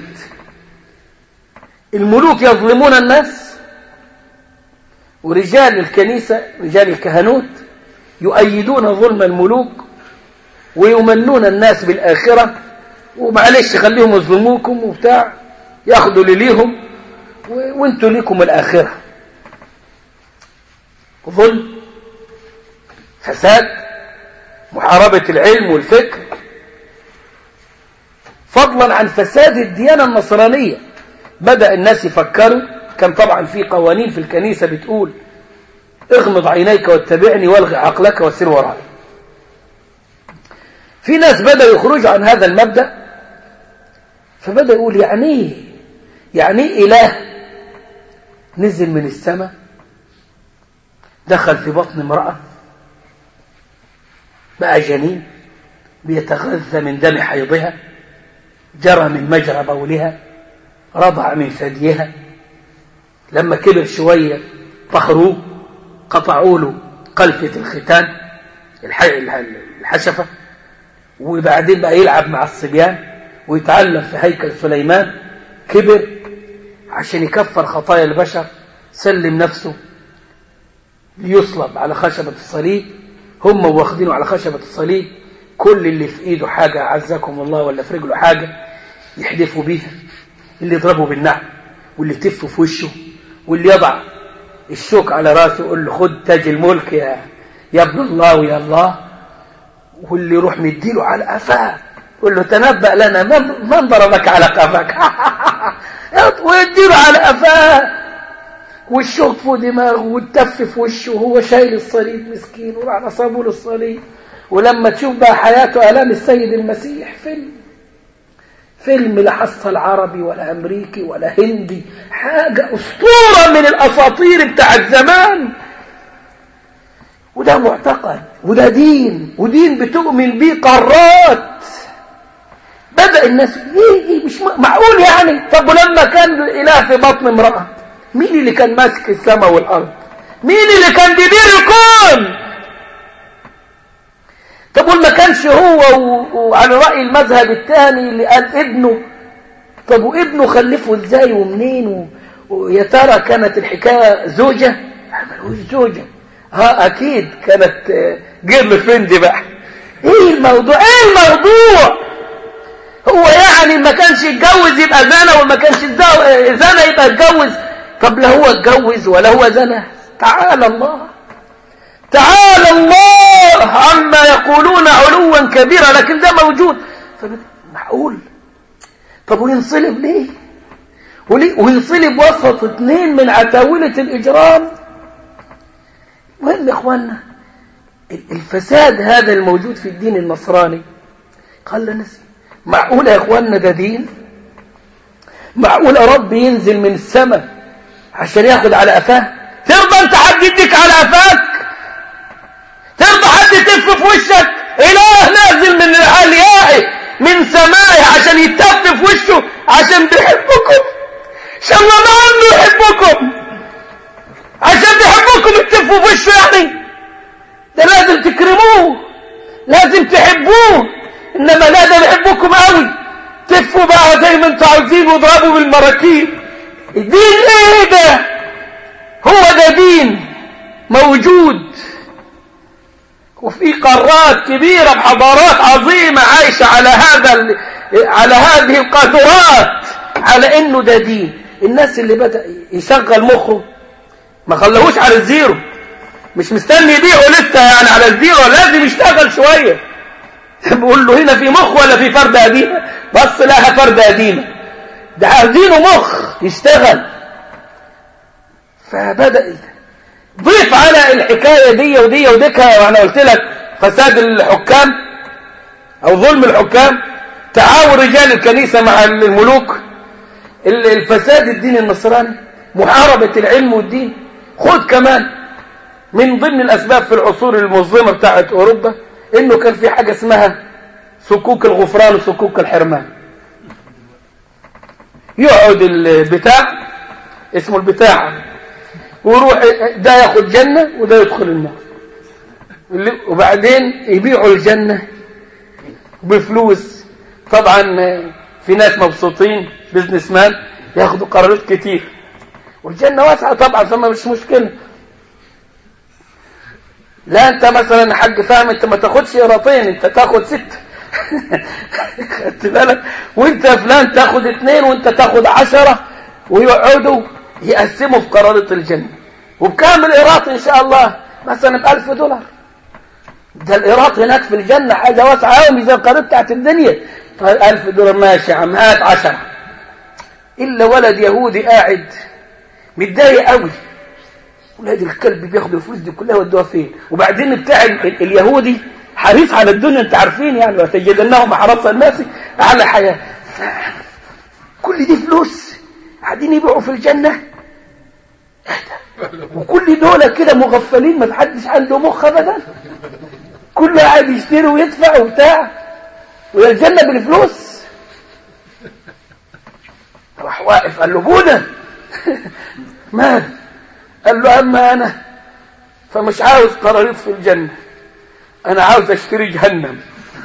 الملوك يظلمون الناس ورجال الكنيسة رجال الكهنوت يؤيدون ظلم الملوك ويمنون الناس بالآخرة ومعلش خليهم يظلموكم وبتاع ياخدوا لليهم وانتوا ليكم الآخرة ظلم فساد محاربة العلم والفكر فضلا عن فساد الديانة النصرانية بدأ الناس يفكروا كان طبعا في قوانين في الكنيسة بتقول اغمض عينيك واتبعني والغي عقلك وسير ورائي في ناس بدأوا يخرجوا عن هذا المبدأ فبدأ يقول يعني ايه يعني ايه إله نزل من السماء دخل في بطن امرأة بقى جنين بيتغذى من دم حيضها جرى من مجرى بولها رضع من ثديها لما كبر شوية طهروه قطعوا له قلفة الختان الحشفة وبعدين بقى يلعب مع الصبيان ويتعلم في هيكل سليمان كبر عشان يكفر خطايا البشر سلم نفسه ليصلب على خشبة الصليب هم واخدينه على خشبة الصليب كل اللي في ايده حاجة عزكم الله ولا في رجله حاجة يحدفوا بيها اللي يضربه بالنعم واللي يتف في وشه واللي يضع الشوك على راسه يقول له خد تاج الملك يا يا ابن الله ويا الله واللي يروح مديله على قفاه يقول له تنبأ لنا من, من ضربك على قفاك ويديله على قفاه والشوط في دماغه والتف في وشه وهو شايل الصليب مسكين وراح نصبوا له الصليب ولما تشوف بقى حياته آلام السيد المسيح فيلم فيلم لا حصل عربي ولا أمريكي ولا هندي حاجة أسطورة من الأساطير بتاعت زمان وده معتقد وده دين ودين بتؤمن بيه قارات بدأ الناس ايه مش معقول يعني طب ولما كان الإله في بطن امرأة مين اللي كان ماسك السماء والأرض مين اللي كان بيدير الكون طب وما كانش هو وعلى رأي المذهب الثاني اللي قال ابنه طب وابنه خلفه ازاي ومنين ويا ترى كانت الحكاية زوجة ملوش زوجة ها اكيد كانت جيرل فريند بقى ايه الموضوع ايه الموضوع هو يعني ما كانش يتجوز يبقى زنا وما كانش زنا يبقى اتجوز طب لا هو اتجوز ولا هو زنا تعالى الله تعالى الله عما يقولون علوا كبيرا لكن ده موجود معقول طب وينصلب ليه وليه وينصلب وسط اثنين من عتاولة الإجرام مهم يا اخوانا الفساد هذا الموجود في الدين النصراني قال لنا معقول يا اخوانا ده دين معقول رب ينزل من السماء عشان ياخد على قفاه ترضى انت حد يديك على قفاك ترضى حد يتف في وشك اله نازل من العلياء من سمائه عشان يتف في وشه عشان بيحبكم شاء الله ما عنه يحبكم عشان بيحبكم يتفوا في وشه يعني ده لازم تكرموه لازم تحبوه انما لا ده بيحبكم قوي تفوا بقى زي ما انتوا عاوزين واضربوا بالمراكيب الدين ايه ده هو ده دين موجود وفي قارات كبيرة بحضارات عظيمة عايشة على هذا على هذه القاذورات على انه ده دين الناس اللي بدأ يشغل مخه ما خلوهوش على الزيرو مش مستني يبيعه لسه يعني على الزيرو لازم يشتغل شوية بقول له هنا في مخ ولا في فردة قديمة بص لها فردة قديمة ده عايزينه مخ يشتغل فبدأ ضيف على الحكاية دي ودي وديكها وانا قلت لك فساد الحكام او ظلم الحكام تعاون رجال الكنيسة مع الملوك الفساد الدين النصراني محاربة العلم والدين خد كمان من ضمن الأسباب في العصور المظلمة بتاعت أوروبا إنه كان في حاجة اسمها سكوك الغفران وسكوك الحرمان يقعد البتاع اسمه البتاع ويروح ده ياخد جنة وده يدخل النار وبعدين يبيعوا الجنة بفلوس طبعا في ناس مبسوطين بزنس مان ياخدوا قرارات كتير والجنة واسعة طبعا فما مش مشكلة لا انت مثلا يا حاج فاهم انت ما تاخدش قراطين انت تاخد ست خدت بالك وانت يا فلان تاخد اثنين وانت تاخد عشرة ويقعدوا يقسموا في قرارة الجنة وبكام القراط ان شاء الله مثلا بألف دولار ده القراط هناك في الجنة حاجة واسعة قوي زي القرارة بتاعت الدنيا طيب ألف دولار ماشي يا عم هات عشرة إلا ولد يهودي قاعد متضايق قوي ولاد الكلب بياخدوا الفلوس دي كلها ودوها فين وبعدين بتاع ال اليهودي حريص على الدنيا انت عارفين يعني وتجدنهم حرص الناس على حياة كل دي فلوس قاعدين يبيعوا في الجنة وكل دول كده مغفلين ما حدش عنده مخ ابدا كله قاعد يشتري ويدفع وبتاع ويا الجنة بالفلوس راح واقف قال له بونا مال قال له أما أنا فمش عاوز قراريط في الجنة أنا عاوز أشتري جهنم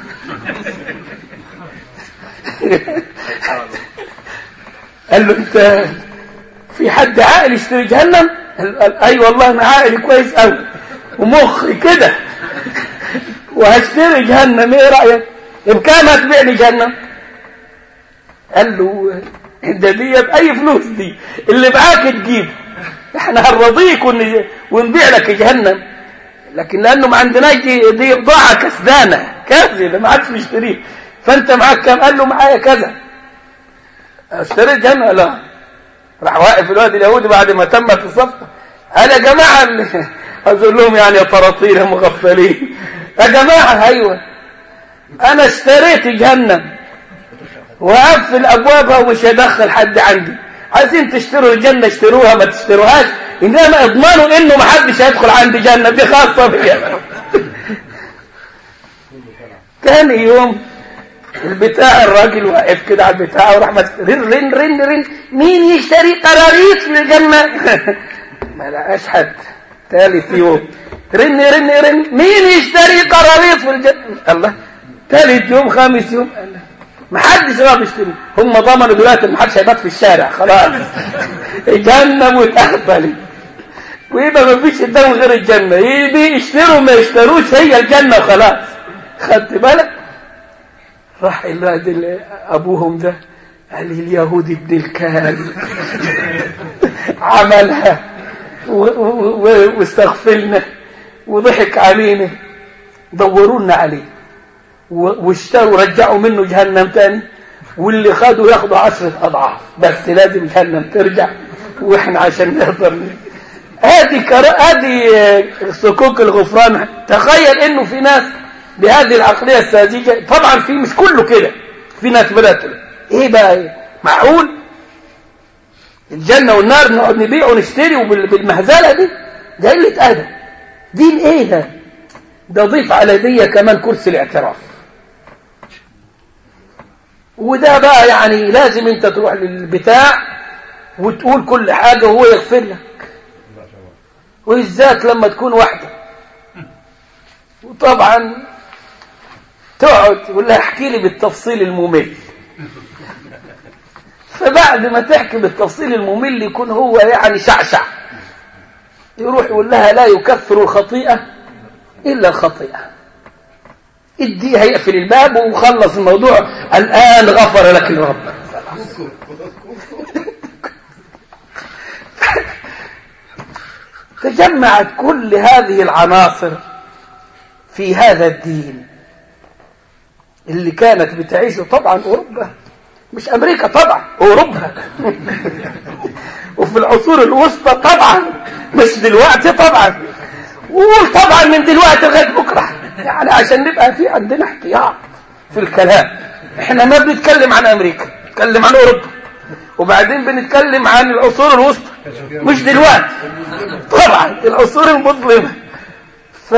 قال له أنت في حد عاقل يشتري جهنم قال أي والله أنا عاقل كويس أوي ومخي كده وهشتري جهنم إيه رأيك بكام هتبيع لي جهنم قال له ده دي بأي فلوس دي اللي معاك تجيب احنا هنرضيك ون... ونبيع لك جهنم لكن لانه ما عندناش دي, دي بضاعه كسدانه كذب ما عادش بيشتريه فانت معاك كام قال له معايا كذا اشتريت جهنم لا راح واقف الواد اليهودي بعد ما تمت الصفقة قال يا جماعة أقول لهم يعني يا طراطير مغفلين يا جماعة أيوة أنا اشتريت جهنم وأقفل أبوابها ومش هدخل حد عندي عايزين تشتروا الجنة اشتروها ما تشتروهاش إنما اضمنوا إنه ما حدش هيدخل عندي جنة دي خاصة بيا كان يوم البتاع الراجل واقف كده على البتاع وراح رن رن رن رن مين يشتري قراريط في الجنة ما لقاش حد ثالث يوم رن رن رن مين يشتري قراريط في الجنة الله ثالث يوم خامس يوم الله ما حدش راضي يشتري هم ضمنوا دلوقتي ما حدش هيبات في الشارع خلاص الجنة متقبلة ويبقى ما فيش قدامهم غير الجنة يبي يشتروا ما يشتروش هي الجنة خلاص خدت بالك راح الواد ابوهم ده قال لي اليهودي ابن الكلب عملها واستغفلنا وضحك علينا دورونا عليه واشتروا رجعوا منه جهنم تاني واللي خدوا ياخدوا عشرة أضعاف بس لازم جهنم ترجع واحنا عشان نقدر هذه كر... هذه صكوك الغفران تخيل انه في ناس بهذه العقلية الساذجة طبعا في مش كله كده في ناس بدأت ايه بقى إيه؟ معقول الجنة والنار نقعد نبيع ونشتري وبالمهزلة دي ده قلة أدب دين ايه ده ده ضيف على دي كمان كرسي الاعتراف وده بقى يعني لازم انت تروح للبتاع وتقول كل حاجة وهو يغفر لك وبالذات لما تكون واحدة وطبعا تقعد تقول لها احكي لي بالتفصيل الممل فبعد ما تحكي بالتفصيل الممل يكون هو يعني شعشع يروح يقول لها لا يكفر الخطيئة إلا الخطيئة اديها يقفل الباب وخلص الموضوع الآن غفر لك الرب تجمعت كل هذه العناصر في هذا الدين اللي كانت بتعيشه طبعا أوروبا مش أمريكا طبعا أوروبا وفي العصور الوسطى طبعا مش دلوقتي طبعا وقول طبعا من دلوقتي لغايه بكره يعني عشان نبقى في عندنا احتياط في الكلام احنا ما بنتكلم عن امريكا بنتكلم عن اوروبا وبعدين بنتكلم عن العصور الوسطى مش دلوقتي طبعا العصور المظلمه ف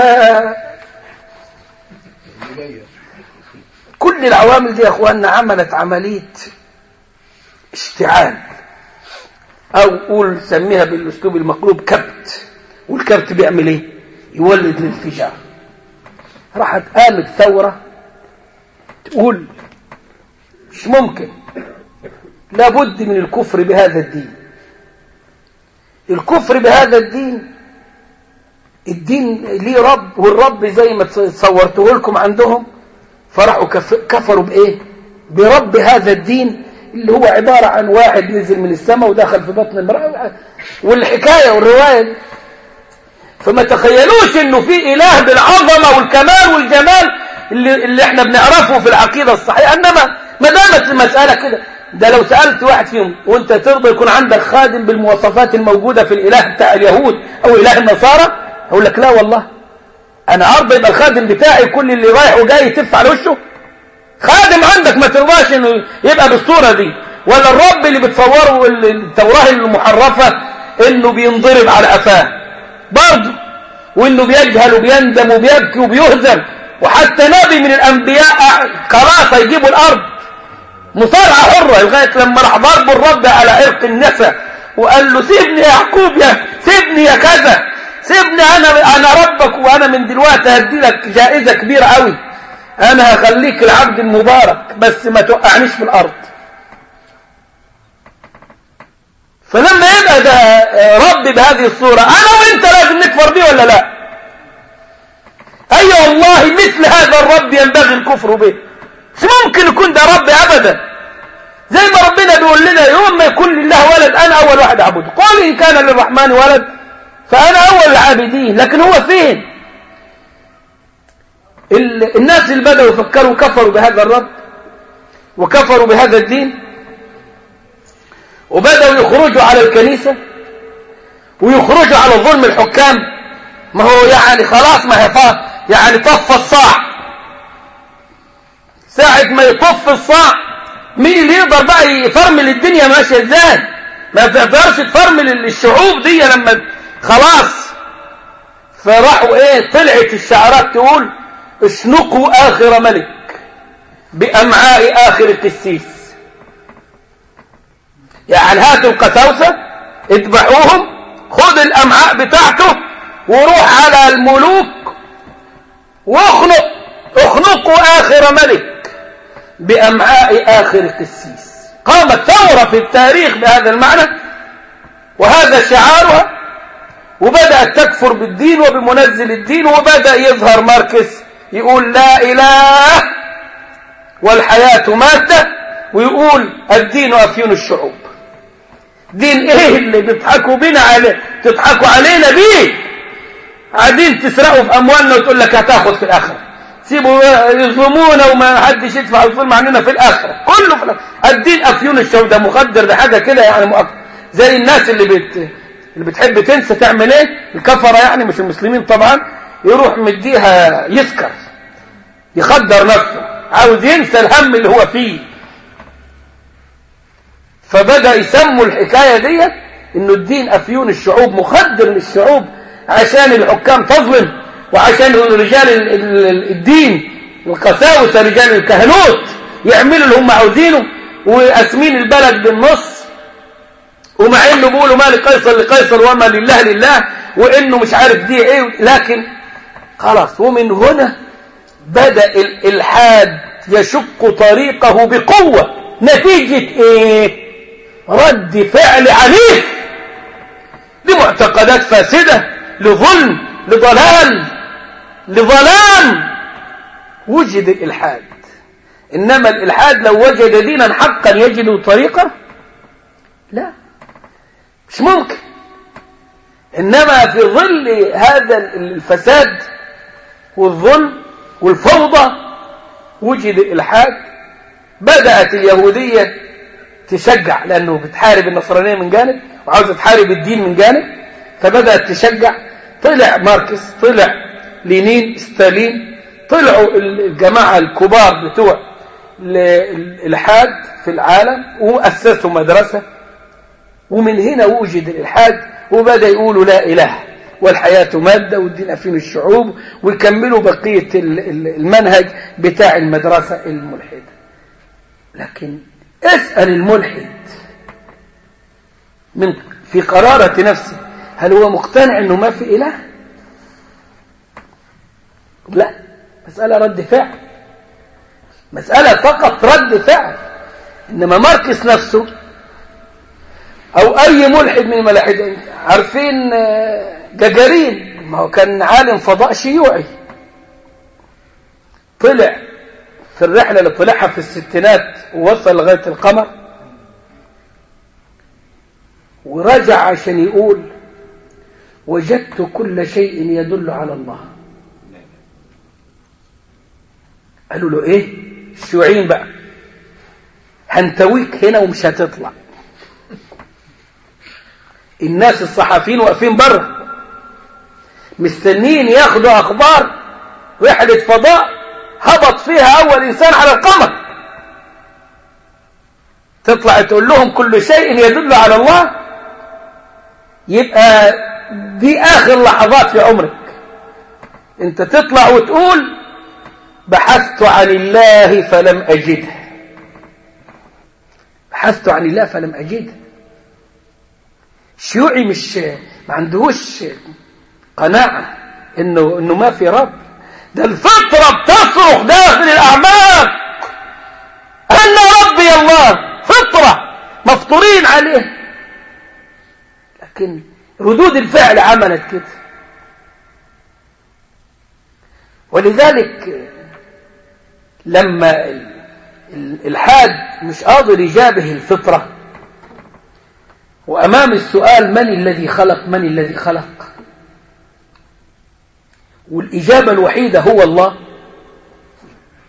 كل العوامل دي يا اخواننا عملت عمليه اشتعال او قول سميها بالاسلوب المقلوب كبت والكبت بيعمل ايه يولد الانفجار راحت قامت ثورة تقول مش ممكن لابد من الكفر بهذا الدين الكفر بهذا الدين الدين ليه رب والرب زي ما صورته لكم عندهم فراحوا كفروا بايه برب هذا الدين اللي هو عبارة عن واحد نزل من السماء ودخل في بطن المرأة والحكاية والرواية دي فما تخيلوش انه في اله بالعظمه والكمال والجمال اللي, اللي احنا بنعرفه في العقيده الصحيحه انما ما دامت المساله كده ده لو سالت واحد فيهم وانت ترضى يكون عندك خادم بالمواصفات الموجوده في الاله بتاع اليهود او اله النصارى اقول لك لا والله انا ارضى يبقى الخادم بتاعي كل اللي رايح وجاي يتف على وشه خادم عندك ما ترضاش انه يبقى بالصوره دي ولا الرب اللي بتصوره التوراه المحرفه انه بينضرب على قفاه برضه وانه بيجهل وبيندم وبيبكي وبيهزم وحتى نبي من الانبياء خلاص هيجيبوا الارض مصارعه حره لغايه لما راح ضربوا الرب على عرق النسا وقال له سيبني يا يعقوب يا سيبني يا كذا سيبني انا انا ربك وانا من دلوقتي هدي لك جائزه كبيره قوي انا هخليك العبد المبارك بس ما توقعنيش في الارض فلما يبقى ده رب بهذه الصورة أنا وإنت لازم نكفر بيه ولا لا أي أيوة والله مثل هذا الرب ينبغي الكفر به مش ممكن يكون ده رب أبدا زي ما ربنا بيقول لنا يوم ما يكون لله ولد أنا أول واحد أعبده قال إن كان للرحمن ولد فأنا أول العابدين لكن هو فين الناس اللي بدأوا يفكروا كفروا بهذا الرب وكفروا بهذا الدين وبدأوا يخرجوا على الكنيسة ويخرجوا على ظلم الحكام ما هو يعني خلاص ما هي يعني طف الصاع ساعة ما يطف الصاع مين اللي يقدر بقى يفرمل الدنيا ماشية ازاي ما تقدرش تفرمل الشعوب دي لما خلاص فراحوا ايه طلعت الشعارات تقول اشنقوا اخر ملك بامعاء اخر قسيس يعني هاتوا القساوسة اتبعوهم خد الامعاء بتاعته وروح على الملوك واخنق اخنقوا اخر ملك بامعاء اخر قسيس قامت ثورة في التاريخ بهذا المعنى وهذا شعارها وبدأت تكفر بالدين وبمنزل الدين وبدأ يظهر ماركس يقول لا إله والحياة مادة ويقول الدين أفيون الشعوب دين ايه اللي بيضحكوا بينا عليه تضحكوا علينا بيه قاعدين تسرقوا في اموالنا وتقول لك هتاخد في الاخره سيبوا يظلمونا وما حدش يدفع الظلم عننا في الاخره كله في الآخرة. الدين افيون الشعوب ده مخدر ده حاجه كده يعني مؤكد زي الناس اللي بت اللي بتحب تنسى تعمل ايه الكفره يعني مش المسلمين طبعا يروح مديها يسكر يخدر نفسه عاوز ينسى الهم اللي هو فيه فبدأ يسموا الحكاية دي انه الدين افيون الشعوب مخدر للشعوب عشان الحكام تظلم وعشان رجال الدين القساوسة رجال الكهنوت يعملوا اللي هم عاوزينه وقاسمين البلد بالنص ومع انه بيقولوا ما لقيصر لقيصر وما لله لله وانه مش عارف دي ايه لكن خلاص ومن هنا بدأ الالحاد يشق طريقه بقوة نتيجة ايه رد فعل عنيف لمعتقدات فاسدة لظلم لضلال لظلام وجد الإلحاد إنما الإلحاد لو وجد دينا حقا يجد طريقة لا مش ممكن إنما في ظل هذا الفساد والظلم والفوضى وجد الإلحاد بدأت اليهودية تشجع لأنه بتحارب النصرانية من جانب وعاوزة تحارب الدين من جانب فبدأت تشجع طلع ماركس طلع لينين ستالين طلعوا الجماعة الكبار بتوع الإلحاد في العالم وأسسوا مدرسة ومن هنا وجد الإلحاد وبدأ يقولوا لا إله والحياة مادة والدين أفين الشعوب ويكملوا بقية المنهج بتاع المدرسة الملحدة لكن اسأل الملحد من في قرارة نفسه هل هو مقتنع انه ما في اله لا مسألة رد فعل مسألة فقط رد فعل انما ماركس نفسه او اي ملحد من الملاحدين عارفين جاجارين ما هو كان عالم فضاء شيوعي طلع في الرحلة اللي طلعها في الستينات ووصل لغاية القمر ورجع عشان يقول وجدت كل شيء يدل على الله قالوا له ايه الشيوعيين بقى هنتويك هنا ومش هتطلع الناس الصحفيين واقفين بره مستنين ياخدوا اخبار رحلة فضاء هبط فيها اول انسان على القمر تطلع تقول لهم كل شيء يدل على الله يبقى دي اخر لحظات في عمرك انت تطلع وتقول بحثت عن الله فلم اجده بحثت عن الله فلم اجده شيوعي مش ما عندهوش قناعة انه انه ما في رب ده الفطرة بتصرخ داخل الاعماق ان ربي الله فطرة مفطورين عليه لكن ردود الفعل عملت كده ولذلك لما الحاد مش قادر يجابه الفطرة وأمام السؤال من الذي خلق من الذي خلق والإجابة الوحيدة هو الله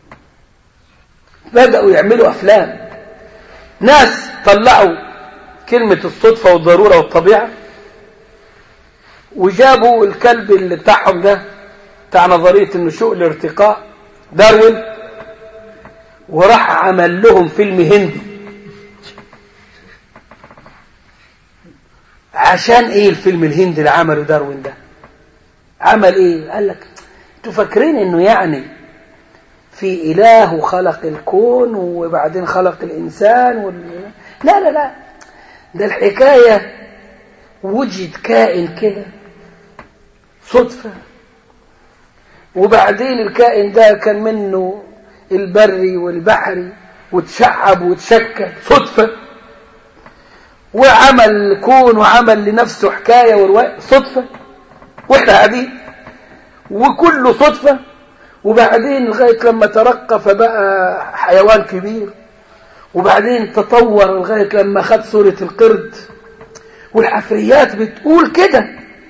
بدأوا يعملوا أفلام ناس طلعوا كلمة الصدفة والضرورة والطبيعة وجابوا الكلب اللي بتاعهم ده بتاع نظرية النشوء الارتقاء داروين وراح عمل لهم فيلم هندي عشان ايه الفيلم الهندي اللي عمله داروين ده عمل ايه قال لك انتوا فاكرين انه يعني في اله وخلق الكون وبعدين خلق الانسان وال... لا لا لا ده الحكاية وجد كائن كده صدفة وبعدين الكائن ده كان منه البري والبحري وتشعب وتشكل صدفة وعمل كون وعمل لنفسه حكاية ورواية صدفة واحنا قاعدين وكله صدفة وبعدين لغاية لما ترقى فبقى حيوان كبير وبعدين تطور لغاية لما خد صورة القرد والحفريات بتقول كده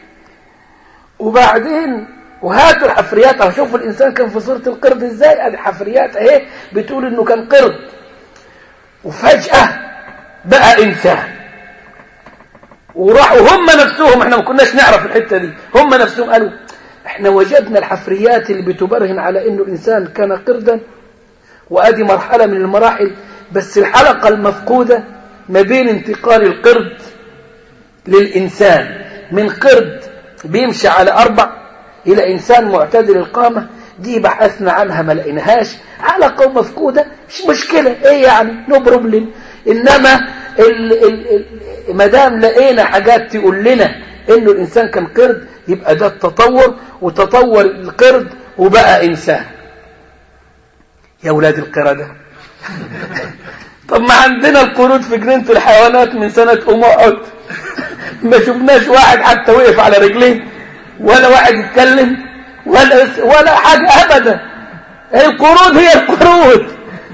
وبعدين وهاتوا الحفريات اهو شوفوا الانسان كان في صورة القرد ازاي ادي حفريات اهي بتقول انه كان قرد وفجأة بقى انسان وراحوا هم نفسهم احنا ما كناش نعرف الحتة دي هم نفسهم قالوا احنا وجدنا الحفريات اللي بتبرهن على انه الانسان كان قردا وادي مرحلة من المراحل بس الحلقة المفقودة ما بين انتقال القرد للإنسان من قرد بيمشي على أربع إلى إنسان معتدل القامة دي بحثنا عنها ما لقيناهاش حلقة مفقودة مش مشكلة ايه يعني نو no بروبلم انما ال ال ال ما دام لقينا حاجات تقول لنا انه الانسان كان قرد يبقى ده التطور وتطور القرد وبقى انسان يا اولاد القردة طب ما عندنا القرود في جنينة الحيوانات من سنة أم أحد ما شفناش واحد حتى وقف على رجليه ولا واحد يتكلم ولا ولا حاجة أبدا القرود هي القرود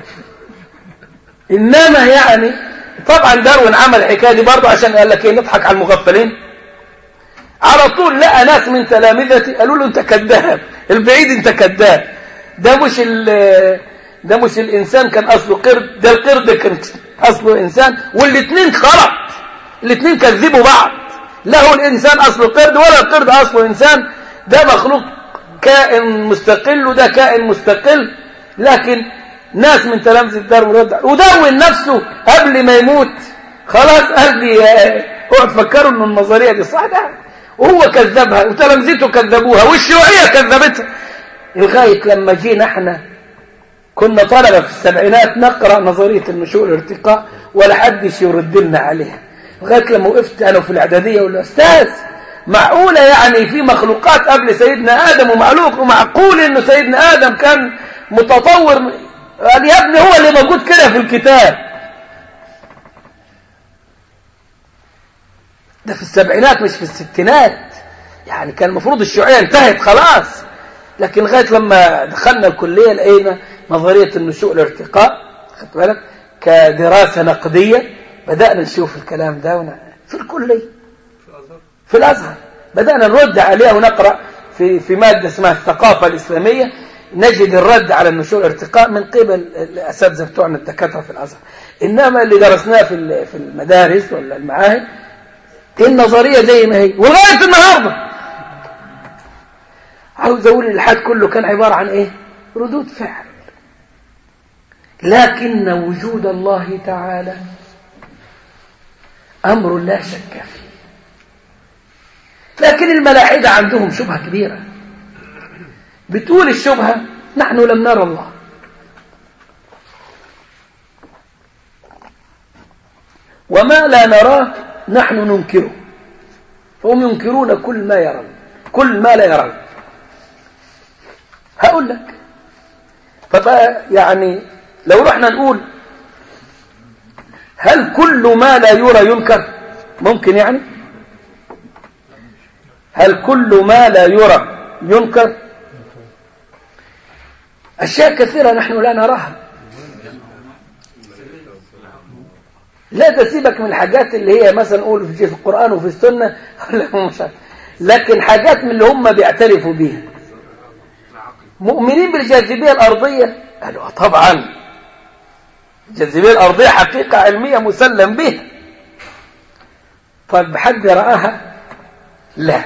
إنما يعني طبعا داروين عمل الحكاية دي برضه عشان قال لك ايه نضحك على المغفلين على طول لقى ناس من تلامذتي قالوا له انت كذاب البعيد انت كذاب ده مش ده مش الإنسان كان أصله قرد ده القرد كان أصله إنسان والاثنين خلط الاثنين كذبوا بعض لا هو الإنسان أصله قرد ولا القرد أصله إنسان ده مخلوق كائن مستقل وده كائن مستقل لكن ناس من تلامذة داروين رد وداروين نفسه قبل ما يموت خلاص قال لي اوعوا تفكروا ان النظريه دي صح ده وهو كذبها وتلامذته كذبوها والشيوعيه كذبتها لغايه لما جينا احنا كنا طلبة في السبعينات نقرأ نظرية النشوء الارتقاء ولا حدش يرد لنا عليها لغاية لما وقفت أنا في الإعدادية والأستاذ معقولة يعني في مخلوقات قبل سيدنا آدم ومعلوق ومعقول إنه سيدنا آدم كان متطور قال يا ابني هو اللي موجود كده في الكتاب ده في السبعينات مش في الستينات يعني كان المفروض الشيوعية انتهت خلاص لكن لغاية لما دخلنا الكلية لقينا نظرية النشوء الارتقاء خدت بالك كدراسة نقدية بدأنا نشوف الكلام ده ون... في الكلية في الأزهر بدأنا نرد عليها ونقرأ في في مادة اسمها الثقافة الإسلامية نجد الرد على النشوء الارتقاء من قبل الأساتذة بتوعنا الدكاترة في الأزهر إنما اللي درسناه في في المدارس ولا المعاهد النظرية زي ما هي ولغاية النهارده عاوز أقول الإلحاد كله كان عبارة عن إيه ردود فعل لكن وجود الله تعالى أمر لا شك فيه لكن الملاحدة عندهم شبهة كبيرة بتقول الشبهة نحن لم نرى الله وما لا نراه نحن ننكره فهم ينكرون كل ما يرون كل ما لا يرون هقول لك فبقى يعني لو رحنا نقول هل كل ما لا يرى ينكر ممكن يعني هل كل ما لا يرى ينكر أشياء كثيرة نحن لا نراها لا تسيبك من الحاجات اللي هي مثلا نقول في القرآن وفي السنة لكن حاجات من اللي هم بيعترفوا بيها مؤمنين بالجاذبية الأرضية قالوا طبعا الجاذبية الأرضية حقيقة علمية مسلم بها طيب حد رآها لا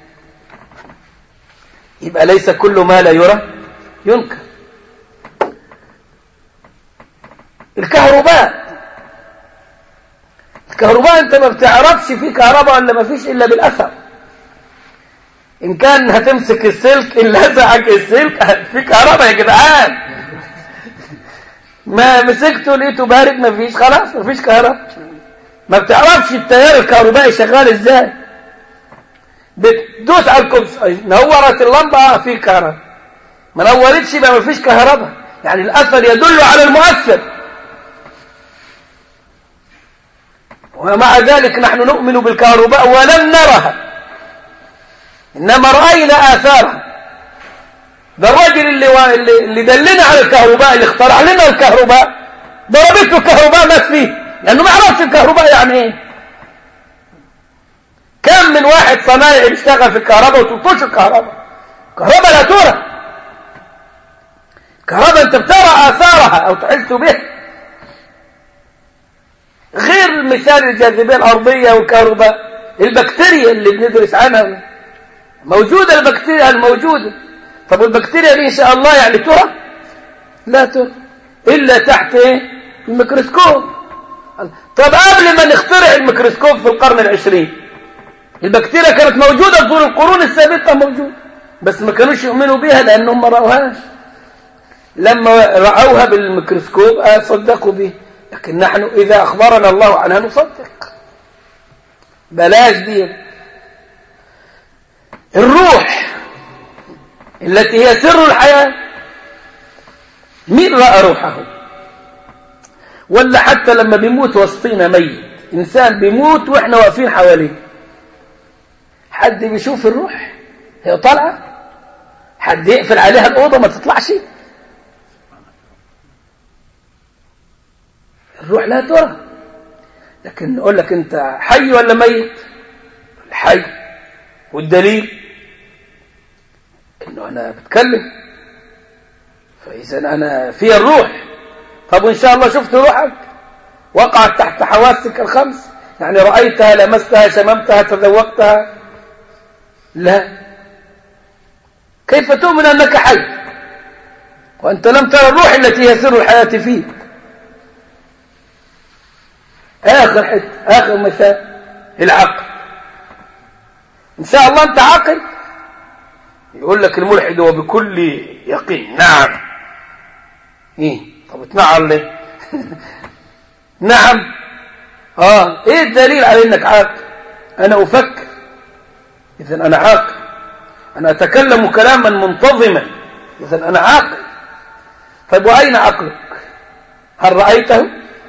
يبقى ليس كل ما لا يرى ينكر الكهرباء الكهرباء انت ما بتعرفش في كهرباء ولا ما فيش الا بالاثر ان كان هتمسك السلك ان لزعك السلك في كهرباء يا جدعان ما مسكته لقيته بارد ما فيش خلاص ما فيش كهرباء ما بتعرفش التيار الكهربائي شغال ازاي بتدوس على الكبس نورت اللمبه في كهرباء ما نورتش يبقى ما فيش كهرباء يعني الاثر يدل على المؤثر ومع ذلك نحن نؤمن بالكهرباء ولم نرها إنما رأينا آثارها ده الراجل اللي, اللي دلنا على الكهرباء اللي اخترع لنا الكهرباء ضربته الكهرباء مات فيه لأنه ما يعرفش الكهرباء يعني ايه كم من واحد صنايعي بيشتغل في الكهرباء وتلطش الكهرباء الكهرباء لا ترى الكهرباء انت بترى آثارها أو تحس بها غير مثال الجاذبية الأرضية والكهرباء البكتيريا اللي بندرس عنها موجودة البكتيريا الموجودة طب البكتيريا دي إن شاء الله يعني ترى لا ترى إلا تحت إيه؟ الميكروسكوب طب قبل ما نخترع الميكروسكوب في القرن العشرين البكتيريا كانت موجودة طول القرون السابقة موجودة بس ما كانوش يؤمنوا بها لأنهم ما رأوهاش لما رأوها بالميكروسكوب صدقوا بها لكن نحن إذا أخبرنا الله عنها نصدق بلاش دي الروح التي هي سر الحياة مين رأى روحه ولا حتى لما بيموت وسطينا ميت إنسان بيموت وإحنا واقفين حواليه حد بيشوف الروح هي طالعة حد يقفل عليها الأوضة ما تطلعش الروح لا ترى لكن نقول لك انت حي ولا ميت الحي والدليل انه انا بتكلم فاذا انا في الروح طب وان شاء الله شفت روحك وقعت تحت حواسك الخمس يعني رأيتها لمستها شممتها تذوقتها لا كيف تؤمن أنك حي وأنت لم ترى الروح التي هي سر الحياة فيك آخر حتة آخر مثال العقل إن شاء الله أنت عاقل يقول لك الملحد هو بكل يقين نعم إيه طب اتنعر ليه نعم آه إيه الدليل على إنك عاقل أنا أفكر إذا أنا عاقل أنا أتكلم كلاما منتظما إذا أنا عاقل طيب وأين عقلك هل رأيته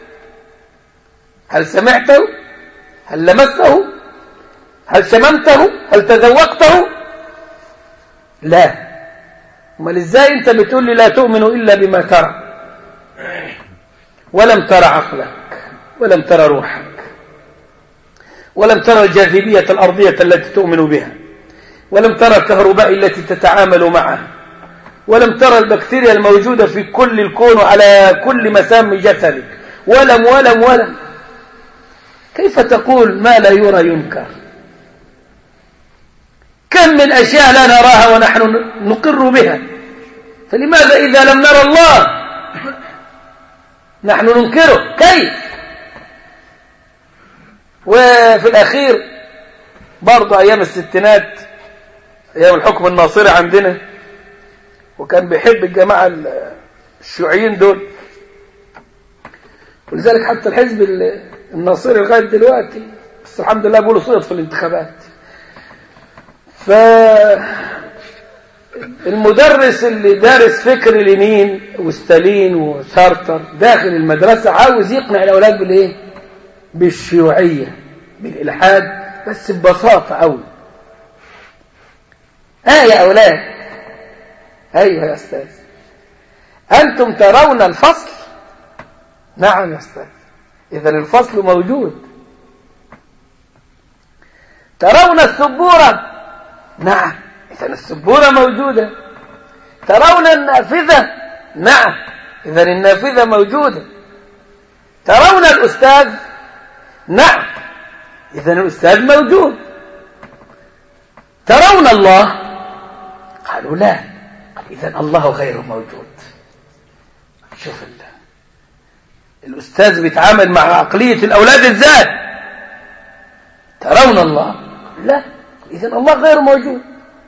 هل سمعته هل لمسته هل شممته هل تذوقته لا امال ازاي انت بتقول لي لا تؤمن الا بما ترى ولم ترى عقلك ولم ترى روحك ولم ترى الجاذبية الأرضية التي تؤمن بها ولم ترى الكهرباء التي تتعامل معها ولم ترى البكتيريا الموجودة في كل الكون على كل مسام جسدك ولم ولم ولم كيف تقول ما لا يرى ينكر كم من أشياء لا نراها ونحن نقر بها فلماذا إذا لم نرى الله نحن ننكره كيف وفي الأخير برضه أيام الستينات أيام الحكم الناصري عندنا وكان بيحب الجماعة الشيوعيين دول ولذلك حتى الحزب الناصري لغاية دلوقتي بس الحمد لله بيقولوا صوت في الانتخابات ف المدرس اللي دارس فكر لينين وستالين وسارتر داخل المدرسة عاوز يقنع الأولاد بالإيه؟ بالشيوعية بالإلحاد بس ببساطة أوي آه يا أولاد أيوة يا أستاذ أنتم ترون الفصل نعم يا أستاذ إذا الفصل موجود ترون السبورة نعم إذا السبورة موجودة ترون النافذة نعم إذا النافذة موجودة ترون الأستاذ نعم إذا الأستاذ موجود ترون الله قالوا لا قال إذا الله غير موجود شوف الله الأستاذ بيتعامل مع عقلية الأولاد إزاي ترون الله لا إذا الله غير موجود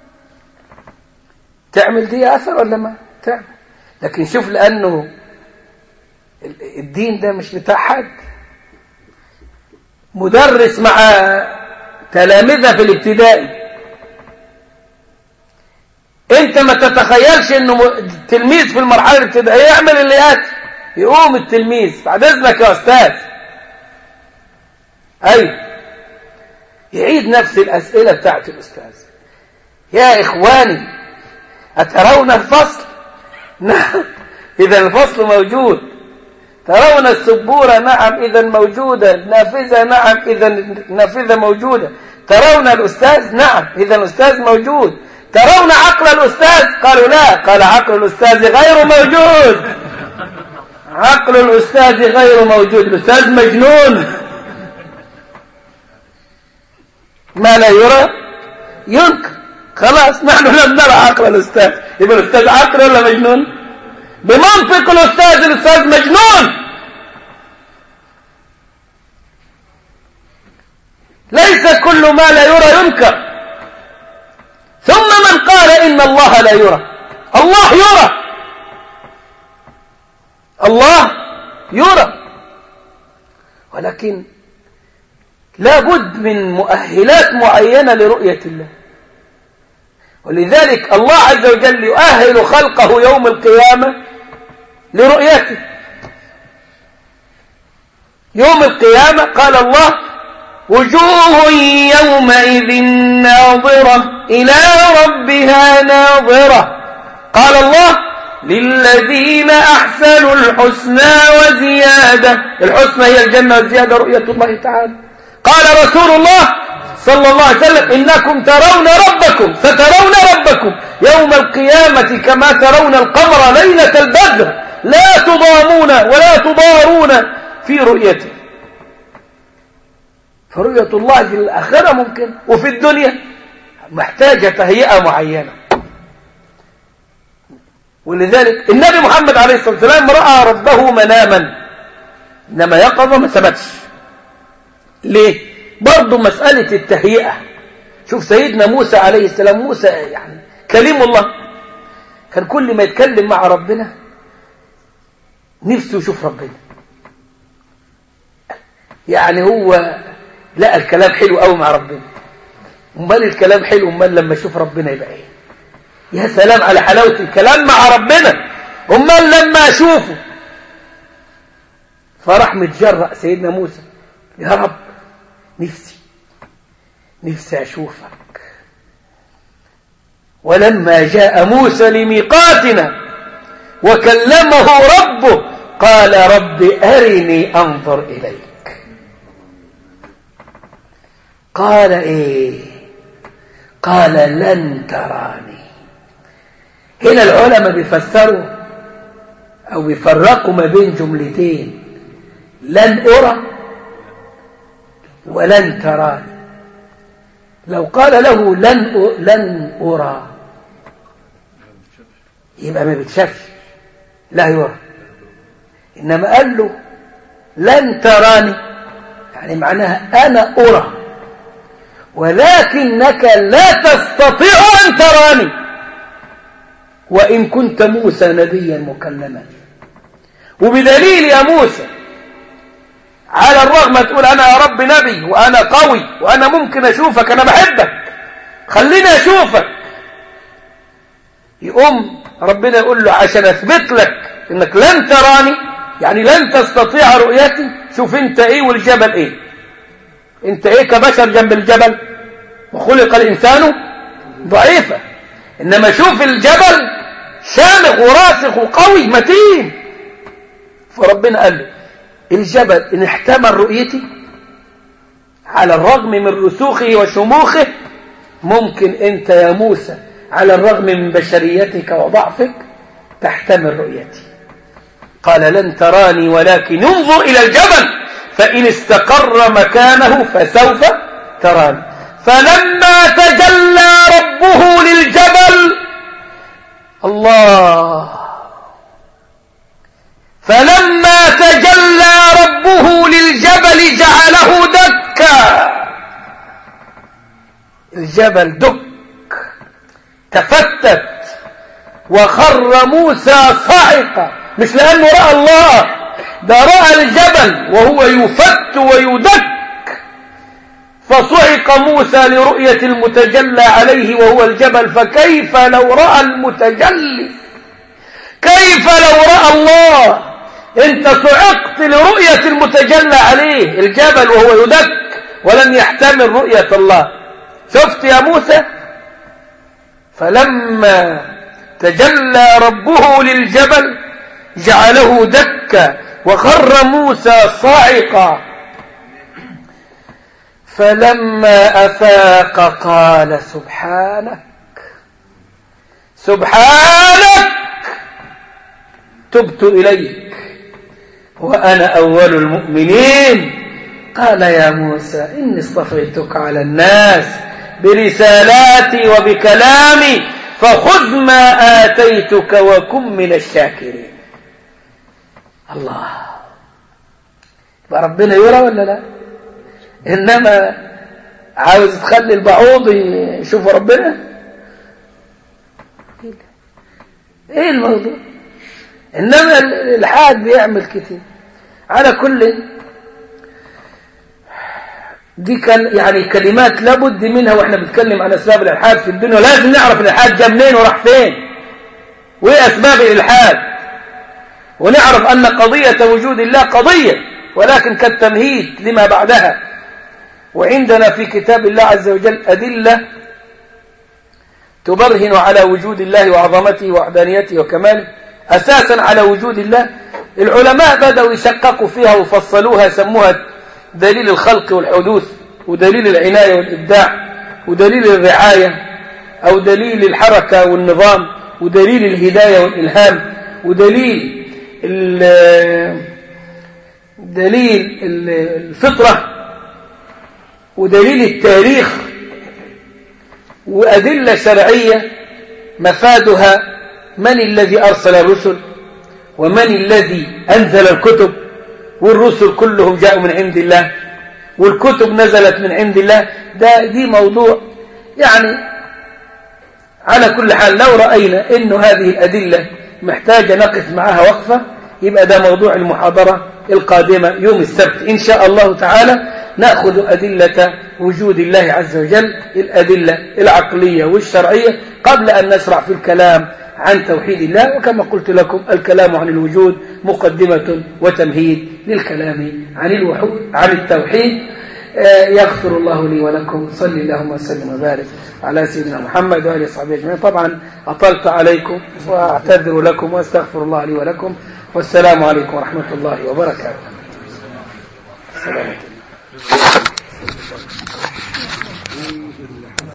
تعمل دي أثر ولا ما تعمل لكن شوف لأنه الدين ده مش بتاع حد مدرس مع تلامذة في الابتدائي انت ما تتخيلش انه تلميذ في المرحلة الابتدائية يعمل اللي ياتي يقوم التلميذ بعد اذنك يا استاذ اي يعيد نفس الاسئلة بتاعت الاستاذ يا اخواني اترون الفصل نعم اذا الفصل موجود ترون السبورة نعم إذا موجودة النافذة نعم إذا النافذة موجودة ترون الأستاذ نعم إذا الأستاذ موجود ترون عقل الأستاذ قالوا لا قال عقل الأستاذ غير موجود عقل الأستاذ غير موجود الأستاذ مجنون ما لا يرى ينكر خلاص نحن لم نرى عقل الأستاذ يبقى الأستاذ عقل ولا مجنون بمنطق الأستاذ الأستاذ مجنون ليس كل ما لا يرى ينكر ثم من قال إن الله لا يرى الله يرى الله يرى ولكن لا بد من مؤهلات معينة لرؤية الله ولذلك الله عز وجل يؤهل خلقه يوم القيامة لرؤيته يوم القيامة قال الله وجوه يومئذ ناظرة إلى ربها ناظرة قال الله للذين أحسنوا الحسنى وزيادة الحسنى هي الجنة والزيادة رؤية الله تعالى قال رسول الله صلى الله عليه وسلم إنكم ترون ربكم سترون ربكم يوم القيامة كما ترون القمر ليلة البدر لا تضامون ولا تضارون في رؤيته فرؤية الله في الآخرة ممكن وفي الدنيا محتاجة تهيئة معينة ولذلك النبي محمد عليه الصلاة والسلام رأى ربه مناما إنما يقظة ما ثبتش ليه برضه مسألة التهيئة شوف سيدنا موسى عليه السلام موسى يعني كليم الله كان كل ما يتكلم مع ربنا نفسه يشوف ربنا يعني هو لقى الكلام حلو قوي مع ربنا امال الكلام حلو امال لما يشوف ربنا يبقى ايه يا سلام على حلاوة الكلام مع ربنا امال لما اشوفه فراح متجرأ سيدنا موسى يا رب نفسي نفسي اشوفك ولما جاء موسى لميقاتنا وكلمه ربه قال رب أرني أنظر إليك قال إيه قال لن تراني هنا العلماء بيفسروا أو بيفرقوا ما بين جملتين لن أرى ولن تراني لو قال له لن أ... لن أرى يبقى ما بتشافش لا يرى إنما قال له لن تراني يعني معناها أنا أرى ولكنك لا تستطيع أن تراني وإن كنت موسى نبيا مكلما وبدليل يا موسى على الرغم تقول أنا يا رب نبي وأنا قوي وأنا ممكن أشوفك أنا بحبك خليني أشوفك يقوم ربنا يقول له عشان أثبت لك إنك لن تراني يعني لن تستطيع رؤيتي شوف أنت إيه والجبل إيه أنت إيه كبشر جنب الجبل وخلق الإنسان ضعيفا إنما شوف الجبل شامخ وراسخ وقوي متين فربنا قال له الجبل إن احتمل رؤيتي على الرغم من رسوخه وشموخه ممكن أنت يا موسى على الرغم من بشريتك وضعفك تحتمل رؤيتي قال لن تراني ولكن انظر إلى الجبل فإن استقر مكانه فسوف تراني فلما تجلى ربه للجبل الله فلما تجلى ربه للجبل جعله دكا الجبل دك تفتت وخر موسى صعقا مش لأنه رأى الله ده رأى الجبل وهو يفت ويدك فصعق موسى لرؤية المتجلى عليه وهو الجبل فكيف لو رأى المتجلي كيف لو رأى الله انت صعقت لرؤية المتجلى عليه الجبل وهو يدك ولم يحتمل رؤية الله شفت يا موسى فلما تجلى ربه للجبل جعله دكا وخر موسى صاعقا فلما أفاق قال سبحانك سبحانك تبت إليك وأنا أول المؤمنين قال يا موسى إني اصطفيتك على الناس برسالاتي وبكلامي فخذ ما آتيتك وكن من الشاكرين الله يبقى ربنا يرى ولا لا إنما عاوز تخلي البعوض يشوف ربنا ايه الموضوع انما الالحاد بيعمل كتير على كل دي كان يعني كلمات لابد منها واحنا بنتكلم عن اسباب الالحاد في الدنيا لازم نعرف الالحاد جاء منين وراح فين وايه اسباب الالحاد ونعرف ان قضيه وجود الله قضيه ولكن كالتمهيد لما بعدها وعندنا في كتاب الله عز وجل ادله تبرهن على وجود الله وعظمته ووحدانيته وكماله اساسا على وجود الله العلماء بدأوا يشققوا فيها وفصلوها سموها دليل الخلق والحدوث ودليل العناية والإبداع ودليل الرعاية أو دليل الحركة والنظام ودليل الهداية والإلهام ودليل دليل الفطرة ودليل التاريخ وأدلة شرعية مفادها من الذي أرسل الرسل ومن الذي أنزل الكتب والرسل كلهم جاءوا من عند الله والكتب نزلت من عند الله ده دي موضوع يعني على كل حال لو رأينا أنه هذه الأدلة محتاجة نقف معها وقفة يبقى ده موضوع المحاضرة القادمة يوم السبت إن شاء الله تعالى نأخذ أدلة وجود الله عز وجل الأدلة العقلية والشرعية قبل أن نشرع في الكلام عن توحيد الله وكما قلت لكم الكلام عن الوجود مقدمة وتمهيد للكلام عن الوحود عن التوحيد يغفر الله لي ولكم صل اللهم وسلم وبارك على سيدنا محمد وآله وصحبه أجمعين طبعا أطلت عليكم وأعتذر لكم وأستغفر الله لي ولكم والسلام عليكم ورحمة الله وبركاته السلام عليكم